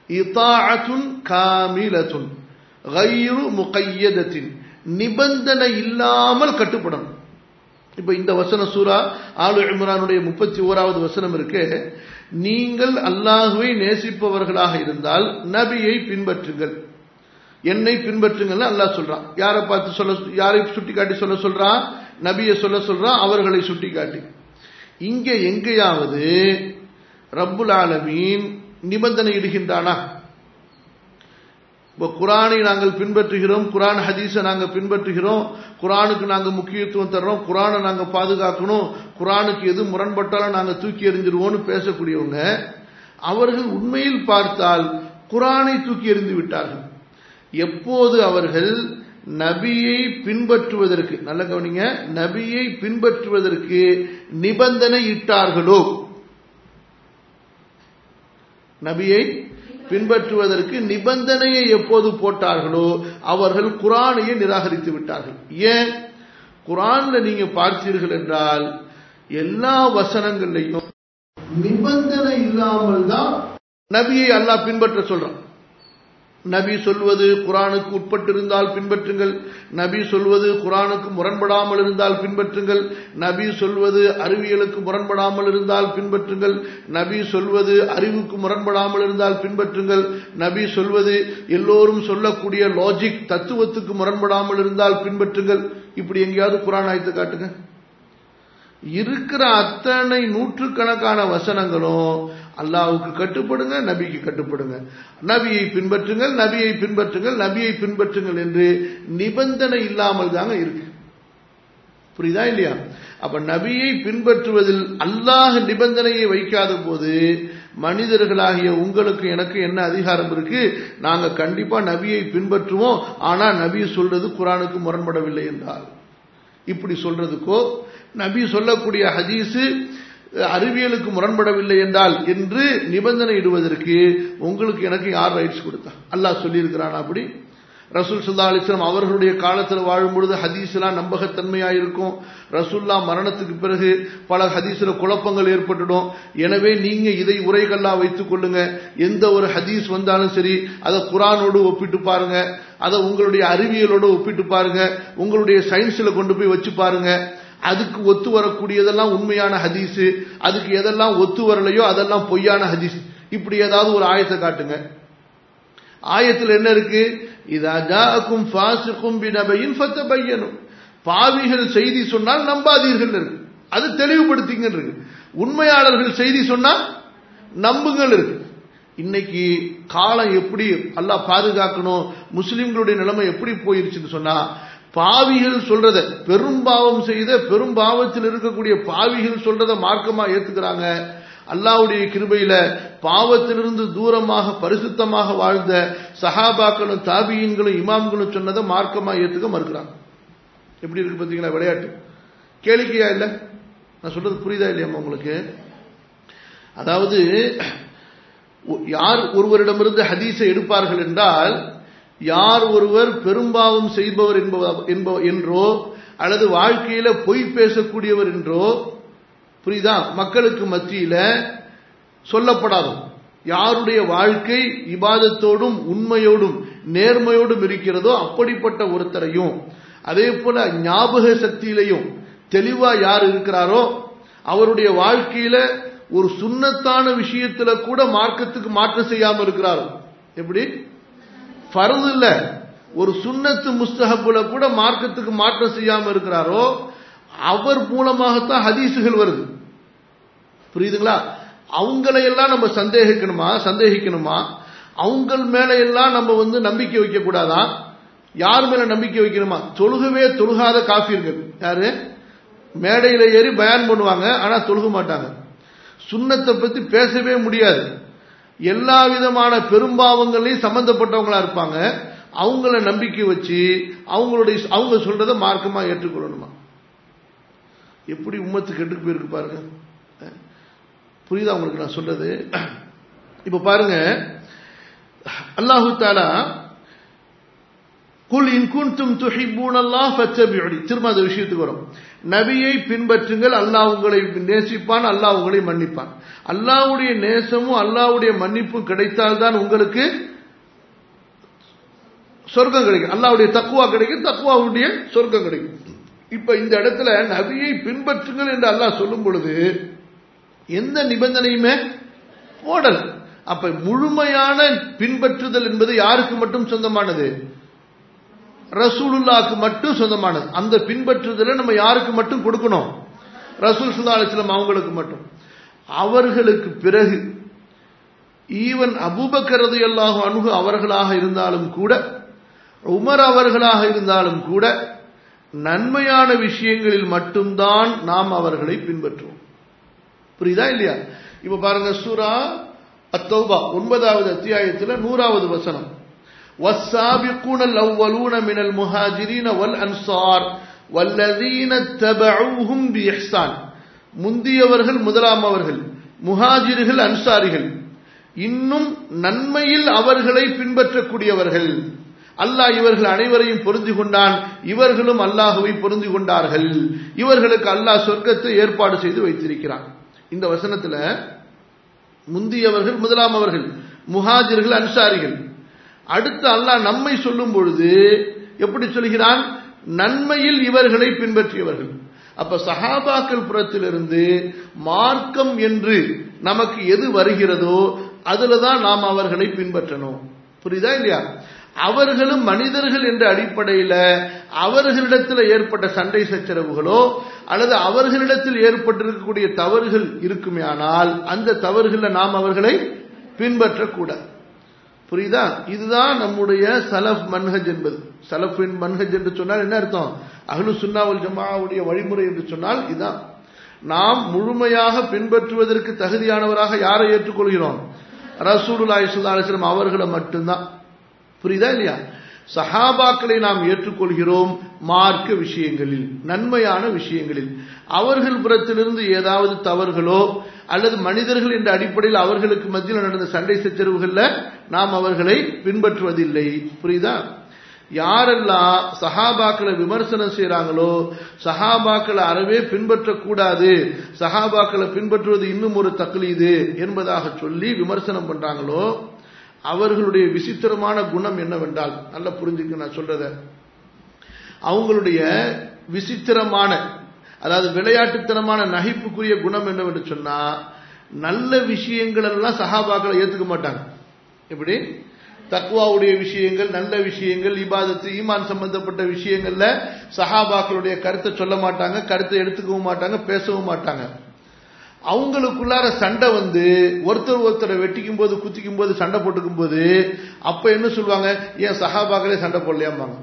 இதாஅத்துன் காமிலத்துன் கைரு முகையதத்தின் நிபந்தனை இல்லாமல் கட்டுப்படணும் இப்ப இந்த வசன சூரா ஆலு இம்ரானுடைய முப்பத்தி ஓராவது வசனம் இருக்கு நீங்கள் அல்லாஹுவை நேசிப்பவர்களாக இருந்தால் நபியை பின்பற்றுங்கள் என்னை பின்பற்றுங்கள் அல்லாஹ் சொல்றான் யாரை பார்த்து சொல்ல யாரை சுட்டி காட்டி சொல்ல சொல்றான் நபியை சொல்ல சொல்றான் அவர்களை சுட்டி காட்டி இங்க எங்கேயாவது ரப்புல் ஆலமீன் நிபந்தனை இடுகின்றானா இப்போ குரானை நாங்கள் பின்பற்றுகிறோம் குரான் ஹதீஸை நாங்கள் பின்பற்றுகிறோம் குரானுக்கு நாங்கள் முக்கியத்துவம் தர்றோம் குரானை நாங்கள் பாதுகாக்கணும் குரானுக்கு எது முரண்பட்டாலும் நாங்கள் தூக்கி எறிஞ்சிருவோம்னு பேசக்கூடியவங்க அவர்கள் உண்மையில் பார்த்தால் குரானை தூக்கி எறிந்து விட்டார்கள் எப்போது அவர்கள் நபியை பின்பற்றுவதற்கு நல்ல கவனிங்க நபியை பின்பற்றுவதற்கு நிபந்தனை இட்டார்களோ நபியை பின்பற்றுவதற்கு நிபந்தனையை எப்போது போட்டார்களோ அவர்கள் குரானையே நிராகரித்து விட்டார்கள் ஏன் குரான்ல நீங்க பார்த்தீர்கள் என்றால் எல்லா வசனங்கள்லையும் நிபந்தனை இல்லாமல் தான் நபியை அல்லாஹ் பின்பற்ற சொல்றான் நபி சொல்வது குரானுக்கு உட்பட்டிருந்தால் பின்பற்றுங்கள் நபி சொல்வது குரானுக்கு முரண்படாமல் இருந்தால் பின்பற்றுங்கள் நபி சொல்வது அறிவியலுக்கு முரண்படாமல் இருந்தால் பின்பற்றுங்கள் நபி சொல்வது அறிவுக்கு முரண்படாமல் இருந்தால் பின்பற்றுங்கள் நபி சொல்வது எல்லோரும் சொல்லக்கூடிய லாஜிக் தத்துவத்துக்கு முரண்படாமல் இருந்தால் பின்பற்றுங்கள் இப்படி எங்கேயாவது குரான் ஆயத்து காட்டுங்க இருக்கிற அத்தனை நூற்றுக்கணக்கான வசனங்களும் அல்லாவுக்கு கட்டுப்படுங்க நபிக்கு கட்டுப்படுங்க நபியை பின்பற்றுங்கள் நபியை பின்பற்றுங்கள் நபியை பின்பற்றுங்கள் என்று நிபந்தனை இல்லாமல் தாங்க இருக்கு புரியுதா இல்லையா அப்ப நபியை பின்பற்றுவதில் அல்லாஹ் நிபந்தனையை வைக்காத போது மனிதர்களாகிய உங்களுக்கு எனக்கு என்ன அதிகாரம் இருக்கு நாங்க கண்டிப்பா நபியை பின்பற்றுவோம் ஆனா நபி சொல்றது குரானுக்கு முரண்படவில்லை என்றால் இப்படி சொல்றதுக்கோ நபி சொல்லக்கூடிய ஹதீஸு அறிவியலுக்கு முரண்படவில்லை என்றால் என்று நிபந்தனை இடுவதற்கு உங்களுக்கு எனக்கு யார் ரைட்ஸ் கொடுத்தா அல்லாஹ் சொல்லியிருக்கிறான் அப்படி ரசூல் சுல்லா அலிஸ்லாம் அவர்களுடைய காலத்தில் வாழும் பொழுது ஹதீஸ்லாம் நம்பகத்தன்மையா இருக்கும் ரசூல்லா மரணத்துக்கு பிறகு பல ஹதீஸ்ல குழப்பங்கள் ஏற்பட்டுடும் எனவே நீங்க இதை உரைகல்லா வைத்துக் கொள்ளுங்க எந்த ஒரு ஹதீஸ் வந்தாலும் சரி அதை குரானோடு ஒப்பிட்டு பாருங்க அதை உங்களுடைய அறிவியலோடு ஒப்பிட்டு பாருங்க உங்களுடைய சயின்ஸ்ல கொண்டு போய் வச்சு பாருங்க அதுக்கு ஒத்து வரக்கூடியதெல்லாம் உண்மையான ஹதீஸ் அதுக்கு எதெல்லாம் ஒத்து வரலையோ அதெல்லாம் பொய்யான ஹதீஸ் இப்படி ஏதாவது ஒரு ஆயத்தை காட்டுங்க ஆயத்தில் என்ன இருக்கு இதா ஜாக்கும் ஃபாசிக்கும் பினபையின் ஃபத்தபையனும் பாவிகள் செய்தி சொன்னால் நம்பாதீர்கள் இருக்கு அது தெளிவுபடுத்திங்க இருக்கு உண்மையாளர்கள் செய்தி சொன்னா நம்புங்கள் இருக்கு இன்னைக்கு காலம் எப்படி அல்லாஹ் பாதுகாக்கணும் முஸ்லிம்களுடைய நிலைமை எப்படி போயிருச்சுன்னு சொன்னா பாவிகள் சொல்றத பெரும்பாவம் செய்த பெரும்பாவத்தில் இருக்கக்கூடிய பாவிகள் சொல்றத மார்க்கமா ஏத்துக்கிறாங்க அல்லாவுடைய கிருபையில பாவத்திலிருந்து தூரமாக பரிசுத்தமாக வாழ்ந்த சஹாபாக்களும் தாபியன்களும் இமாம்களும் சொன்னதை மார்க்கமா ஏத்துக்க மறுக்கிறாங்க எப்படி இருக்கு பாத்தீங்களா விளையாட்டு கேளிக்கையா இல்ல நான் சொல்றது புரியுதா இல்லையாமா உங்களுக்கு அதாவது யார் ஒருவரிடமிருந்து ஹதீஸை எடுப்பார்கள் என்றால் யார் ஒருவர் பெரும்பாவம் செய்பவர் என்ப என்றோ அல்லது வாழ்க்கையில பொய் பேசக்கூடியவர் என்றோ புரியுதா மக்களுக்கு மத்தியில சொல்லப்படாது யாருடைய வாழ்க்கை இபாதத்தோடும் உண்மையோடும் நேர்மையோடும் இருக்கிறதோ அப்படிப்பட்ட ஒருத்தரையும் அதே போல ஞாபக சக்தியிலையும் தெளிவா யார் இருக்கிறாரோ அவருடைய வாழ்க்கையில ஒரு சுண்ணத்தான விஷயத்துல கூட மார்க்கத்துக்கு மாற்றம் செய்யாம இருக்கிறாரோ எப்படி பருது இல்ல ஒரு சுண்ணத்து முஸ்தகப்புல கூட மார்க்கத்துக்கு மாற்றம் செய்யாம இருக்கிறாரோ அவர் மூலமாகத்தான் ஹதீசுகள் வருது புரியுதுங்களா அவங்களையெல்லாம் நம்ம சந்தேகிக்கணுமா சந்தேகிக்கணுமா அவங்க மேல எல்லாம் நம்ம வந்து நம்பிக்கை வைக்க கூடாதா யார் மேல நம்பிக்கை வைக்கணுமா தொழுகவே தொழுகாத காஃபிர்கள் யாரு மேடையில ஏறி பயன் பண்ணுவாங்க ஆனா தொழுக மாட்டாங்க சுண்ணத்தை பத்தி பேசவே முடியாது எல்லா விதமான பெரும்பாவங்களையும் சம்பந்தப்பட்டவங்களா இருப்பாங்க அவங்கள நம்பிக்கை வச்சு அவங்களுடைய அவங்க சொல்றதை மார்க்கமா ஏற்றுக்கொள்ளணுமா எப்படி உம்மத்து கெட்டுக்கு போயிருக்கு பாருங்க புரியுதா உங்களுக்கு நான் சொல்றது இப்ப பாருங்க அல்லாஹு தாலா குல் இன் குன்தும் துஹிப்பூனல்லாஹ் ஃபத்தபிஉனி திரும்ப அந்த விஷயத்துக்கு வரும் நபியை பின்பற்றுங்கள் அல்லாஹ் உங்களை நேசிப்பான் அல்லாஹ் உங்களை மன்னிப்பான் அல்லாஹ்வுடைய நேசமும் அல்லாஹ்வுடைய மன்னிப்பும் கிடைத்தால்தான் உங்களுக்கு சொர்க்கம் கிடைக்கும் அல்லாஹ்வுடைய தக்குவா கிடைக்கும் தக்குவாவுடைய சொர்க்கம் கிடைக்கும் இப்ப இந்த இடத்துல நபியை பின்பற்றுங்கள் என்று அல்லாஹ் சொல்லும் பொழுது எந்த நிபந்தனையுமே போடல் அப்ப முழுமையான பின்பற்றுதல் என்பது யாருக்கு மட்டும் சொந்தமானது ரசூலுல்லாக்கு மட்டும் சொந்தமானது அந்த பின்பற்றுதலை நம்ம யாருக்கு மட்டும் கொடுக்கணும் ரசூல் சுல்லா அலிஸ்லாம் அவங்களுக்கு மட்டும் அவர்களுக்கு பிறகு ஈவன் அபூபக்கரது அல்லாஹ் அணுகு அவர்களாக இருந்தாலும் கூட உமர் அவர்களாக இருந்தாலும் கூட நன்மையான விஷயங்களில் மட்டும்தான் நாம் அவர்களை பின்பற்றுவோம் புரியுதா இல்லையா இப்ப பாருங்க சூரா அத்தௌபா ஒன்பதாவது அத்தியாயத்தில் நூறாவது வசனம் والسابقون الأولون من المهاجرين والأنصار والذين اتبعوهم بإحسان முந்தியவர்கள் முதலாம் அவர்கள் முஹாஜிர்கள் அன்சாரிகள் இன்னும் நன்மையில் அவர்களை பின்பற்றக்கூடியவர்கள் அல்லாஹ் இவர்கள் அனைவரையும் பொருந்தி கொண்டான் இவர்களும் அல்லாஹுவை பொருந்தி கொண்டார்கள் இவர்களுக்கு அல்லாஹ் சொர்க்கத்தை ஏற்பாடு செய்து வைத்திருக்கிறான் இந்த வசனத்துல முந்தியவர்கள் முதலாம் அவர்கள் முஹாஜிர்கள் அன்சாரிகள் அடுத்து அல்லாஹ் நம்மை சொல்லும் பொழுது எப்படி சொல்கிறான் நன்மையில் இவர்களை பின்பற்றியவர்கள் அப்ப சஹாபாக்கள் புறத்திலிருந்து மார்க்கம் என்று நமக்கு எது வருகிறதோ அதுலதான் நாம் அவர்களை பின்பற்றணும் புரியுதா இல்லையா அவர்களும் மனிதர்கள் என்ற அடிப்படையில் அவர்களிடத்தில் ஏற்பட்ட சண்டை சச்சரவுகளோ அல்லது அவர்களிடத்தில் ஏற்பட்டிருக்கக்கூடிய தவறுகள் இருக்குமே ஆனால் அந்த தவறுகளில் நாம் அவர்களை பின்பற்றக்கூடாது புரியுதா இதுதான் நம்முடைய சலஃப் மன்ஹஜ் என்பது சலஃபின் மன்ஹஜ் என்று சொன்னால் என்ன அர்த்தம் அஹ்லு சுன்னாவுல் ஜமாவுடைய வழிமுறை என்று சொன்னால் இதுதான் நாம் முழுமையாக பின்பற்றுவதற்கு தகுதியானவராக யாரை ஏற்றுக்கொள்கிறோம் ரசூலுல்லாஹி ஸல்லல்லாஹு அலைஹி வஸல்லம் அவர்களை மட்டும்தான் புரியுதா இல்லையா சஹாபாக்களை நாம் ஏற்றுக்கொள்கிறோம் மார்க்க விஷயங்களில் நன்மையான விஷயங்களில் அவர்கள் புறத்திலிருந்து ஏதாவது தவறுகளோ அல்லது மனிதர்கள் என்ற அடிப்படையில் அவர்களுக்கு மத்தியில் நடந்த சண்டை சச்சரவுகள்ல நாம் அவர்களை பின்பற்றுவதில்லை புரியுதா யாரெல்லாம் சஹாபாக்களை விமர்சனம் செய்யறாங்களோ சஹாபாக்களை அறவே பின்பற்றக்கூடாது சஹாபாக்களை பின்பற்றுவது இன்னும் ஒரு தக்லீது என்பதாக சொல்லி விமர்சனம் பண்றாங்களோ அவர்களுடைய விசித்திரமான குணம் என்னவென்றால் நல்லா புரிஞ்சுக்க நான் சொல்றத அவங்களுடைய விசித்திரமான அதாவது விளையாட்டுத்தனமான நகைப்புக்குரிய குணம் என்னவென்று சொன்னா நல்ல விஷயங்கள் எல்லாம் சஹாபாக்களை ஏத்துக்க மாட்டாங்க எப்படி தக்குவாவுடைய விஷயங்கள் நல்ல விஷயங்கள் இபாதத்து ஈமான் சம்பந்தப்பட்ட விஷயங்கள்ல சஹாபாக்களுடைய கருத்தை சொல்ல மாட்டாங்க கருத்தை எடுத்துக்கவும் மாட்டாங்க பேசவும் மாட்டாங்க அவங்களுக்குள்ளார சண்டை வந்து ஒருத்தர் ஒருத்தரை வெட்டிக்கும் போது குத்திக்கும் போது சண்டை போட்டுக்கும் போது அப்ப என்ன சொல்லுவாங்க ஏன் சஹாபாக்களே சண்டை போடலையாம்பாங்க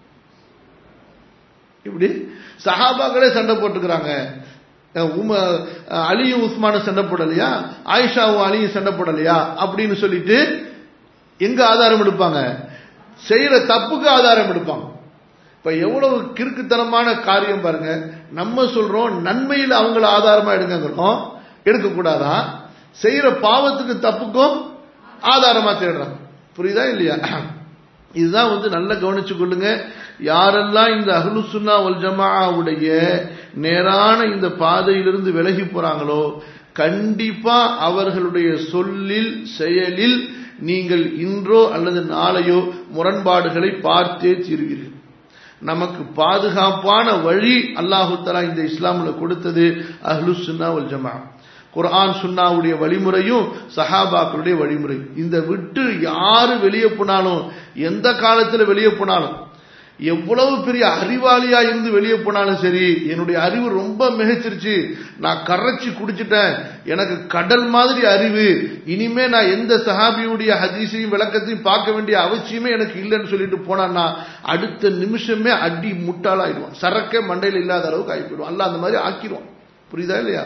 இப்படி சஹாபாக்களே சண்டை போட்டுக்கிறாங்க உம அலியும் உஸ்மானும் சண்டை போடலையா ஆயிஷாவும் அலியும் சண்டை போடலையா அப்படின்னு சொல்லிட்டு எங்க ஆதாரம் எடுப்பாங்க செய்யற தப்புக்கு ஆதாரம் எடுப்பாங்க இப்ப எவ்வளவு கிறுக்குத்தனமான காரியம் பாருங்க நம்ம சொல்றோம் நன்மையில் அவங்கள ஆதாரமா எடுங்கிறோம் எடுக்கக்கூடாதா செய்யற பாவத்துக்கு தப்புக்கும் ஆதாரமா தேடுறாங்க புரியுதா இல்லையா இதுதான் வந்து நல்லா கவனிச்சு கொள்ளுங்க யாரெல்லாம் இந்த அஹ்லு சுன்னா ஒல் ஜமாவுடைய நேரான இந்த பாதையிலிருந்து விலகி போறாங்களோ கண்டிப்பா அவர்களுடைய சொல்லில் செயலில் நீங்கள் இன்றோ அல்லது நாளையோ முரண்பாடுகளை பார்த்தே தீர்வீர்கள் நமக்கு பாதுகாப்பான வழி அல்லாஹு தலா இந்த இஸ்லாம்ல கொடுத்தது அஹ்லு சுன்னா வல் ஜமா குர்ஆன் சுன்னாவுடைய வழிமுறையும் சஹாபாக்களுடைய வழிமுறை இந்த விட்டு யாரு வெளியே போனாலும் எந்த காலத்துல வெளியே போனாலும் எவ்வளவு பெரிய அறிவாளியா இருந்து வெளியே போனாலும் சரி என்னுடைய அறிவு ரொம்ப மிகச்சிருச்சு நான் கரைச்சி குடிச்சிட்டேன் எனக்கு கடல் மாதிரி அறிவு இனிமே நான் எந்த சஹாபியுடைய ஹதீஸையும் விளக்கத்தையும் பார்க்க வேண்டிய அவசியமே எனக்கு இல்லைன்னு சொல்லிட்டு போனான்னா அடுத்த நிமிஷமே அடி முட்டாளாயிடுவான் சரக்கே மண்டையில் இல்லாத அளவுக்கு ஆகி போயிடுவான் அல்ல அந்த மாதிரி ஆக்கிடுவான் புரியுதா இல்லையா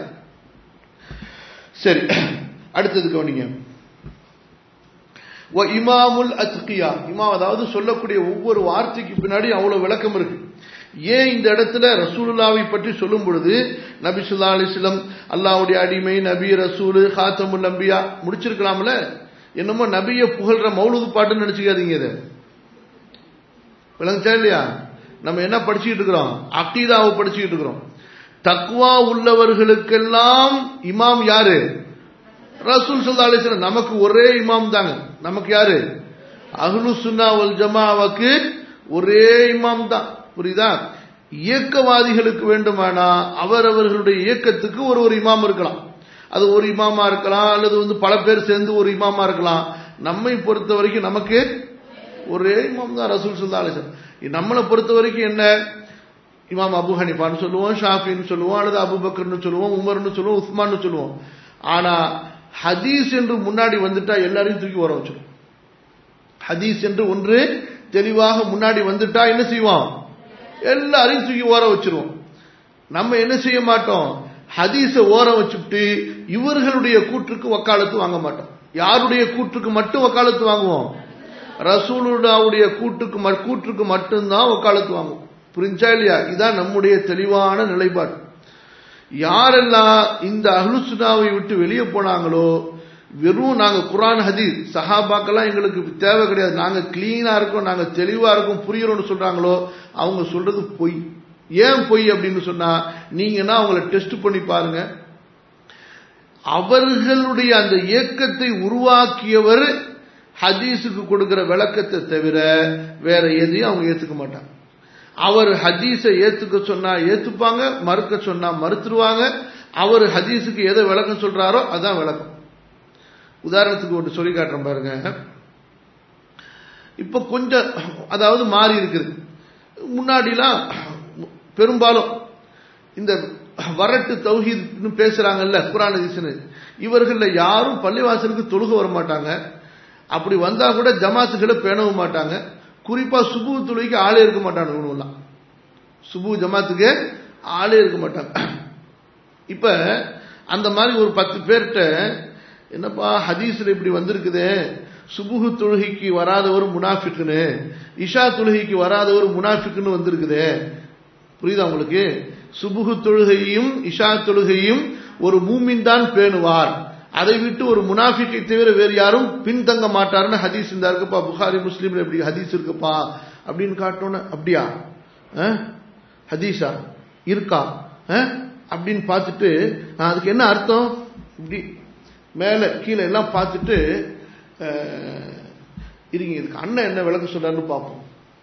சரி அடுத்தது கவனிங்க இமாமுல் அத்கியா இமாம் அதாவது சொல்லக்கூடிய ஒவ்வொரு வார்த்தைக்கு பின்னாடி அவ்வளவு விளக்கம் இருக்கு ஏன் இந்த இடத்துல ரசூலுல்லாவை பற்றி சொல்லும் பொழுது நபி சுல்லா அலிஸ்லம் அல்லாவுடைய அடிமை நபி ரசூலு ஹாத்தமுல் நம்பியா முடிச்சிருக்கலாம்ல என்னமோ நபிய புகழ்ற மௌலுது பாட்டுன்னு நினைச்சுக்காதீங்க இதை விளங்குச்சா இல்லையா நம்ம என்ன படிச்சுட்டு இருக்கிறோம் அக்கீதாவை படிச்சுட்டு இருக்கிறோம் தக்குவா உள்ளவர்களுக்கெல்லாம் இமாம் யாரு ரசூல் சல்லா அலிஸ்லாம் நமக்கு ஒரே இமாம் தாங்க நமக்கு யாரு அஹ்லு சுன்னா வல் ஜமாவுக்கு ஒரே இமாம் தான் புரியுதா இயக்கவாதிகளுக்கு வேண்டுமானா அவரவர்களுடைய இயக்கத்துக்கு ஒரு ஒரு இமாம் இருக்கலாம் அது ஒரு இமாமா இருக்கலாம் அல்லது வந்து பல பேர் சேர்ந்து ஒரு இமாமா இருக்கலாம் நம்மை பொறுத்த வரைக்கும் நமக்கு ஒரே இமாம் தான் ரசூல் சல்லா அலிஸ்லாம் நம்மளை பொறுத்த வரைக்கும் என்ன இமாம் அபு ஹனிஃபான்னு சொல்லுவோம் ஷாஃபின்னு சொல்லுவோம் அல்லது அபுபக்கர்னு சொல்லுவோம் உமர்னு சொல்லுவோம் உஸ்மான்னு சொல்லுவோம் ஆனா ஹதீஸ் என்று முன்னாடி வந்துட்டா எல்லாரையும் தூக்கி வர வச்சிடும் ஹதீஸ் என்று ஒன்று தெளிவாக முன்னாடி வந்துட்டா என்ன செய்வோம் எல்லாரையும் தூக்கி ஓர வச்சிருவோம் நம்ம என்ன செய்ய மாட்டோம் ஹதீஸ ஓர வச்சுட்டு இவர்களுடைய கூற்றுக்கு வக்காலத்து வாங்க மாட்டோம் யாருடைய கூற்றுக்கு மட்டும் வக்காலத்து வாங்குவோம் ரசூலுடைய கூட்டுக்கு கூற்றுக்கு மட்டும்தான் வக்காலத்து வாங்குவோம் புரிஞ்சா இல்லையா இதான் நம்முடைய தெளிவான நிலைப்பாடு யாரெல்லாம் இந்த அஹ்லுசுனாவை விட்டு வெளியே போனாங்களோ வெறும் நாங்க குரான் ஹதீஸ் சஹாபாக்கெல்லாம் எங்களுக்கு தேவை கிடையாது நாங்க கிளீனா இருக்கோம் நாங்க தெளிவா இருக்கோம் புரியணும்னு சொல்றாங்களோ அவங்க சொல்றது பொய் ஏன் பொய் அப்படின்னு சொன்னா நீங்கன்னா அவங்கள டெஸ்ட் பண்ணி பாருங்க அவர்களுடைய அந்த இயக்கத்தை உருவாக்கியவர் ஹதீஸுக்கு கொடுக்கிற விளக்கத்தை தவிர வேற எதையும் அவங்க ஏத்துக்க மாட்டாங்க அவர் ஹதீஸை ஏத்துக்க சொன்னா ஏத்துப்பாங்க மறுக்க சொன்னா மறுத்துருவாங்க அவர் ஹதீஸுக்கு எதை விளக்கம் சொல்றாரோ அதான் விளக்கம் உதாரணத்துக்கு ஒன்று சொல்லி காட்டுறேன் பாருங்க இப்ப கொஞ்சம் அதாவது மாறி இருக்குது முன்னாடிலாம் பெரும்பாலும் இந்த வரட்டு தௌஹீத்னு பேசுறாங்கல்ல குரான் ஹதீஸ்னு இவர்கள யாரும் பள்ளிவாசலுக்கு தொழுக வர மாட்டாங்க அப்படி வந்தா கூட ஜமாத்துகளை பேணவும் மாட்டாங்க குறிப்பா சுபு தொழுகைக்கு ஆளே இருக்க மாட்டாங்க இவனுலாம் சுபு ஜமாத்துக்கு ஆளே இருக்க மாட்டாங்க இப்ப அந்த மாதிரி ஒரு பத்து பேர்கிட்ட என்னப்பா ஹதீஸ்ல இப்படி வந்திருக்குதே சுபுகு தொழுகைக்கு வராதவர் முனாஃபிக்குன்னு இஷா தொழுகைக்கு வராதவர் முனாஃபிக்குன்னு வந்திருக்குதே புரியுதா உங்களுக்கு சுபுகு தொழுகையும் இஷா தொழுகையும் ஒரு மூமின் தான் பேணுவார் அதை விட்டு ஒரு முனாஃபிக்கை தவிர வேறு யாரும் பின்தங்க மாட்டாருன்னு ஹதீஸ் இருந்தா இருக்குப்பா புகாரி முஸ்லீம்ல எப்படி ஹதீஸ் இருக்குப்பா அப்படின்னு காட்டோன்னு அப்படியா ஹதீஸா இருக்கா அப்படின்னு பார்த்துட்டு அதுக்கு என்ன அர்த்தம் இப்படி மேல கீழே எல்லாம் பார்த்துட்டு இருங்க இதுக்கு அண்ணன் என்ன விளக்க சொல்றாருன்னு பார்ப்போம்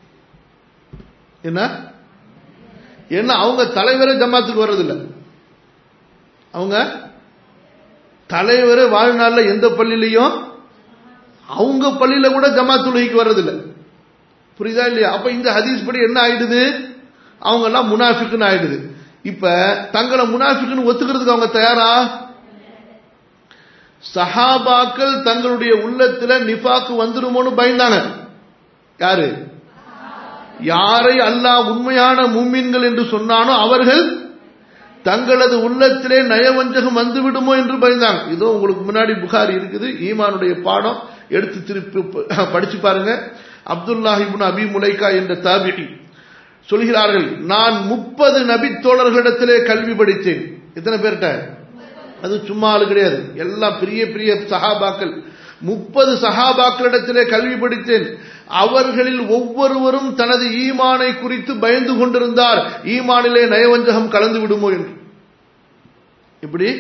என்ன ஏன்னா அவங்க தலைவரே ஜமாத்துக்கு வர்றதில்ல அவங்க தலைவர் வாழ்நாள்ல எந்த பள்ளியிலையும் அவங்க பள்ளியில கூட ஜமாத் தொழுகைக்கு வர்றதில்ல புரியுதா இல்லையா அப்ப இந்த ஹதீஸ் படி என்ன ஆயிடுது அவங்க எல்லாம் முனாஃபிக்குன்னு ஆயிடுது இப்ப தங்களை முனாஃபிக்குன்னு ஒத்துக்கிறதுக்கு அவங்க தயாரா சஹாபாக்கள் தங்களுடைய உள்ளத்துல நிஃபாக்கு வந்துருமோன்னு பயந்தாங்க யாரு யாரை அல்லாஹ் உண்மையான மும்மின்கள் என்று சொன்னானோ அவர்கள் தங்களது உள்ளத்திலே நயவஞ்சகம் வந்து விடுமோ என்று பயந்தாங்க இதோ உங்களுக்கு முன்னாடி புகாரி இருக்குது ஈமானுடைய பாடம் எடுத்து திருப்பி படிச்சு பாருங்க அப்துல்லாஹிபுன் அபி முலைக்கா என்ற தாபிடி சொல்கிறார்கள் நான் முப்பது நபி தோழர்களிடத்திலே கல்வி படித்தேன் எத்தனை பேர்கிட்ட அது சும்மா ஆளு கிடையாது எல்லாம் பெரிய பெரிய சஹாபாக்கள் முப்பது சஹாபாக்களிடத்திலே கல்வி படித்தேன் அவர்களில் ஒவ்வொருவரும் தனது ஈமானை குறித்து பயந்து கொண்டிருந்தார் ஈமானிலே நயவஞ்சகம் கலந்து விடுமோ என்று இப்படி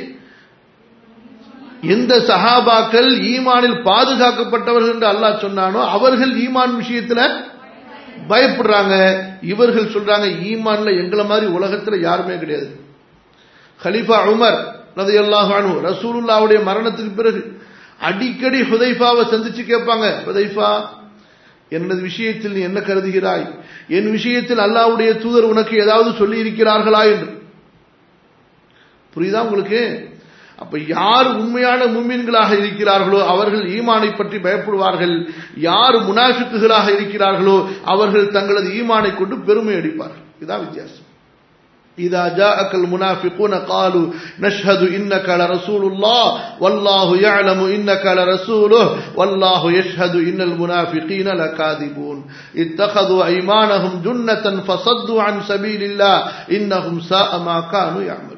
எந்த சஹாபாக்கள் ஈமானில் பாதுகாக்கப்பட்டவர்கள் என்று அல்லாஹ் சொன்னானோ அவர்கள் ஈமான் விஷயத்துல பயப்படுறாங்க இவர்கள் சொல்றாங்க ஈமான்ல எங்களை மாதிரி உலகத்துல யாருமே கிடையாது ஹலிஃபா உமர் ரதையல்லாஹு அனு ரசூலுல்லாவுடைய மரணத்துக்கு பிறகு அடிக்கடி ஹுதைஃபாவை சந்திச்சு கேட்பாங்க ஹுதைஃபா எனது விஷயத்தில் நீ என்ன கருதுகிறாய் என் விஷயத்தில் அல்லாவுடைய தூதர் உனக்கு ஏதாவது சொல்லி இருக்கிறார்களா என்று புரியுதா உங்களுக்கு அப்ப யார் உண்மையான மும்மின்களாக இருக்கிறார்களோ அவர்கள் ஈமானை பற்றி பயப்படுவார்கள் யார் முனாஃபிக்குகளாக இருக்கிறார்களோ அவர்கள் தங்களது ஈமானை கொண்டு பெருமை அடிப்பார்கள் இதுதான் வித்தியாசம் إذا جاءك المنافقون قالوا نشهد إنك لرسول الله والله يعلم إنك لرسوله والله يشهد إن المنافقين لكاذبون اتخذوا أيمانهم جنة فصدوا عن سبيل الله إنهم ساء ما كانوا يعملون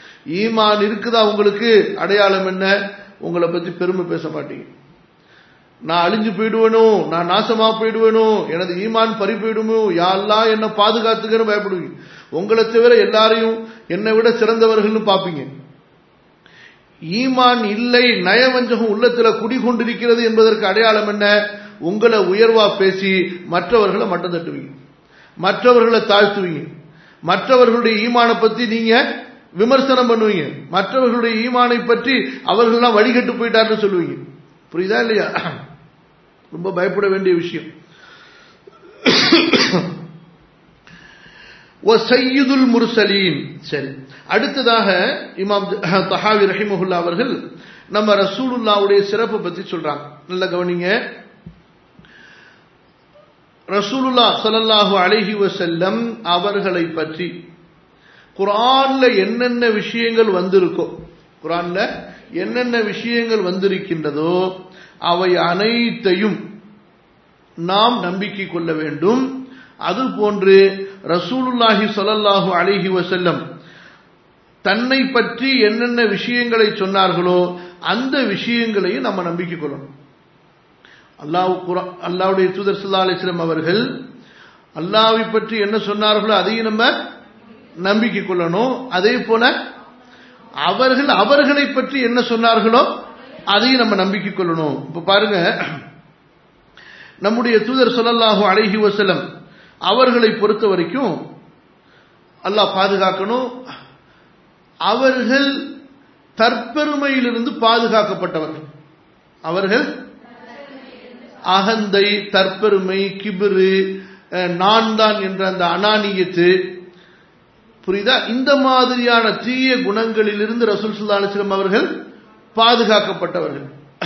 ஈமான் இருக்குதா உங்களுக்கு அடையாளம் என்ன உங்களை பத்தி பெருமை பேச மாட்டீங்க நான் அழிஞ்சு போயிடுவேனோ நான் நாசமா போயிடுவேனோ எனது ஈமான் பறி போயிடுமோ யாரெல்லாம் என்ன பாதுகாத்துக்கன்னு பயப்படுவீங்க உங்களை தவிர எல்லாரையும் என்னை விட சிறந்தவர்கள்னு பார்ப்பீங்க ஈமான் இல்லை நயவஞ்சகம் உள்ளத்துல குடிகொண்டிருக்கிறது என்பதற்கு அடையாளம் என்ன உங்களை உயர்வா பேசி மற்றவர்களை மட்டம் தட்டுவீங்க மற்றவர்களை தாழ்த்துவீங்க மற்றவர்களுடைய ஈமானை பத்தி நீங்க விமர்சனம் பண்ணுவீங்க மற்றவர்களுடைய ஈமானை பற்றி அவர்கள்லாம் வழிகட்டு போயிட்டார்னு சொல்லுவீங்க புரியுதா இல்லையா ரொம்ப பயப்பட வேண்டிய விஷயம் சையுதுல் முர்சலீன் சரி அடுத்ததாக இமாம் தஹாவி ரஹிமஹுல்லா அவர்கள் நம்ம ரசூலுல்லாவுடைய சிறப்பை பத்தி சொல்றாங்க நல்ல கவனிங்க ரசூலுல்லா சல்லல்லாஹு அலைஹி வசல்லம் அவர்களை பற்றி குரான்ல என்னென்ன விஷயங்கள் வந்திருக்கோ குரான்ல என்னென்ன விஷயங்கள் வந்திருக்கின்றதோ அவை அனைத்தையும் நாம் நம்பிக்கை கொள்ள வேண்டும் அதுபோன்று ரசூலுல்லாஹி சொல்லல்லாஹு அலிஹி வசல்லம் தன்னை பற்றி என்னென்ன விஷயங்களை சொன்னார்களோ அந்த விஷயங்களையும் நம்ம நம்பிக்கை கொள்ளணும் அல்லாஹ் குரா அல்லாவுடைய தூதர் சுல்லா அலிஸ்லம் அவர்கள் அல்லாவை பற்றி என்ன சொன்னார்களோ அதையும் நம்ம நம்பிக்கை கொள்ளணும் அதே போல அவர்கள் அவர்களை பற்றி என்ன சொன்னார்களோ அதையும் நம்ம நம்பிக்கை கொள்ளணும் இப்ப பாருங்க நம்முடைய தூதர் சொல்லல்லாஹு அழகி வசலம் அவர்களை பொறுத்த வரைக்கும் அல்லாஹ் பாதுகாக்கணும் அவர்கள் தற்பெருமையிலிருந்து பாதுகாக்கப்பட்டவர்கள் அவர்கள் அகந்தை தற்பெருமை கிபிரு நான் தான் என்ற அந்த அனானியத்து புரியுதா இந்த மாதிரியான தீய குணங்களிலிருந்து ரசூல் சுல்லா அலிஸ்லம் அவர்கள் பாதுகாக்கப்பட்டவர்கள்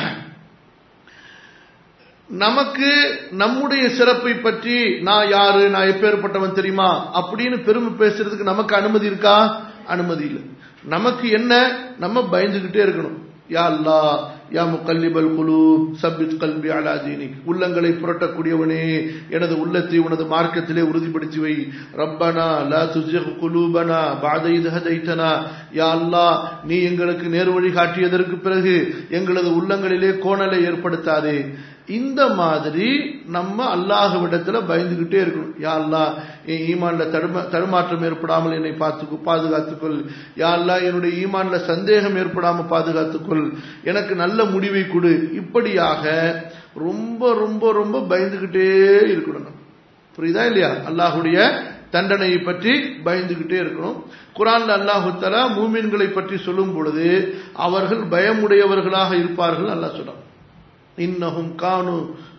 நமக்கு நம்முடைய சிறப்பை பற்றி நான் யாரு நான் எப்பேற்பட்டவன் தெரியுமா அப்படின்னு பெருமை பேசுறதுக்கு நமக்கு அனுமதி இருக்கா அனுமதி இல்லை நமக்கு என்ன நம்ம பயந்துகிட்டே இருக்கணும் யா அல்லா யா முக்கல்லிபல் குலு சப்பித் கல்வி அலா தீனிக் உள்ளங்களை புரட்டக்கூடியவனே எனது உள்ளத்தை உனது மார்க்கத்திலே உறுதிப்படுத்தி வை ரப்பனா லா துஜிக் குலூபனா பாத ஹதைத்தனா யா அல்லா நீ எங்களுக்கு நேர்வழி காட்டியதற்கு பிறகு எங்களது உள்ளங்களிலே கோணலை ஏற்படுத்தாதே இந்த மாதிரி நம்ம அல்லாஹ்விடத்துல பயந்துகிட்டே இருக்கணும் யா அல்லா என் ஈமான்ல தடுமா தடுமாற்றம் ஏற்படாமல் என்னை பார்த்து பாதுகாத்துக்கொள் யா அல்லா என்னுடைய ஈமான்ல சந்தேகம் ஏற்படாமல் பாதுகாத்துக்கொள் எனக்கு நல்ல முடிவை கொடு இப்படியாக ரொம்ப ரொம்ப ரொம்ப பயந்துகிட்டே இருக்கணும் நம்ம. புரியுதா இல்லையா அல்லாஹுடைய தண்டனையை பற்றி பயந்துகிட்டே இருக்கணும் குரான்ல அல்லாஹு தலா மூமின்களை பற்றி சொல்லும் பொழுது அவர்கள் பயமுடையவர்களாக இருப்பார்கள் அல்லாஹ் சொல்றான் إنهم كانوا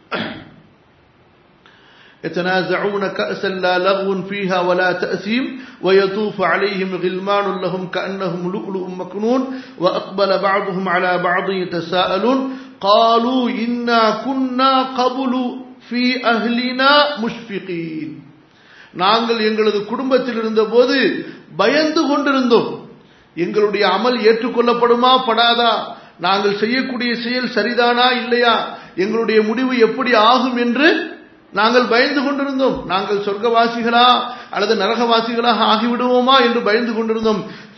يتنازعون كأسا لا لغو فيها ولا تأثيم ويطوف عليهم غلمان لهم كأنهم لؤلؤ مكنون وأقبل بعضهم على بعض يتساءلون قالوا إنا كنا قبل في أهلنا مشفقين நாங்கள் எங்களது குடும்பத்தில் இருந்தபோது பயந்து கொண்டிருந்தோம் எங்களுடைய அமல் ஏற்றுக்கொள்ளப்படுமா படாதா நாங்கள் செய்யக்கூடிய செயல் சரிதானா இல்லையா எங்களுடைய முடிவு எப்படி ஆகும் என்று நாங்கள் பயந்து கொண்டிருந்தோம் நாங்கள் சொர்க்கவாசிகளா அல்லது நரகவாசிகளாக ஆகிவிடுவோமா என்று பயந்து கொண்டிருந்தோம்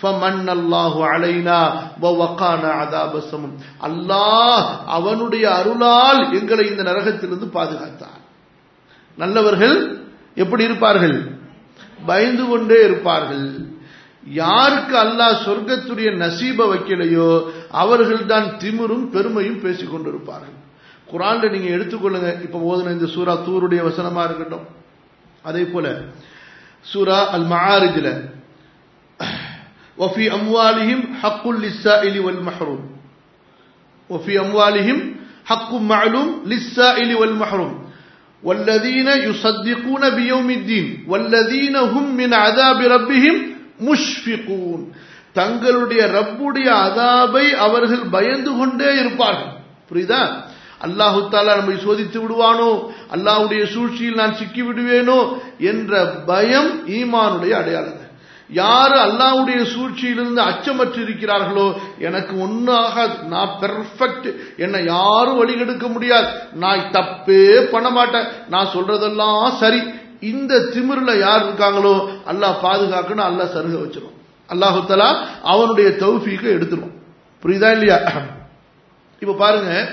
அல்லாஹ் அவனுடைய அருளால் எங்களை இந்த நரகத்திலிருந்து பாதுகாத்தார் நல்லவர்கள் எப்படி இருப்பார்கள் பயந்து கொண்டே இருப்பார்கள் யாருக்கு அல்லாஹ் சொர்க்கத்துடைய நசீப வைக்கலையோ அவர்கள் தான் திமிரும் பெருமையும் பேசிக் கொண்டிருப்பார்கள் குரான்ல நீங்க எடுத்துக்கொள்ளுங்க இப்ப ஓதுன இந்த சூரா தூருடைய வசனமா இருக்கட்டும் அதே போல சூரா அல் மஆரிஜ்ல وفي أموالهم حق للسائل والمحروم وفي أموالهم حق معلوم للسائل والمحروم والذين يصدقون بيوم الدين والذين هم من عذاب ربهم முஷ்பிகூன் தங்களுடைய ரப்புடைய அதாபை அவர்கள் பயந்து கொண்டே இருப்பார்கள் புரியுதா அல்லாஹு தாலா நம்மை சோதித்து விடுவானோ அல்லாஹுடைய சூழ்ச்சியில் நான் சிக்கி விடுவேனோ என்ற பயம் ஈமானுடைய அடையாளம் யாரு அல்லாவுடைய சூழ்ச்சியிலிருந்து அச்சமற்று இருக்கிறார்களோ எனக்கு ஒன்னாக நான் பெர்ஃபெக்ட் என்னை யாரும் வழிகெடுக்க முடியாது நான் தப்பே பண்ண மாட்டேன் நான் சொல்றதெல்லாம் சரி இந்த திமிர்ல யார் இருக்காங்களோ அல்லாஹ் பாதுகாக்கணும் அல்லாஹ் சருக வச்சிரும் அல்லாஹு தலா அவனுடைய தௌஃபீக்கை எடுத்துரும் புரியுதா இல்லையா இப்ப பாருங்க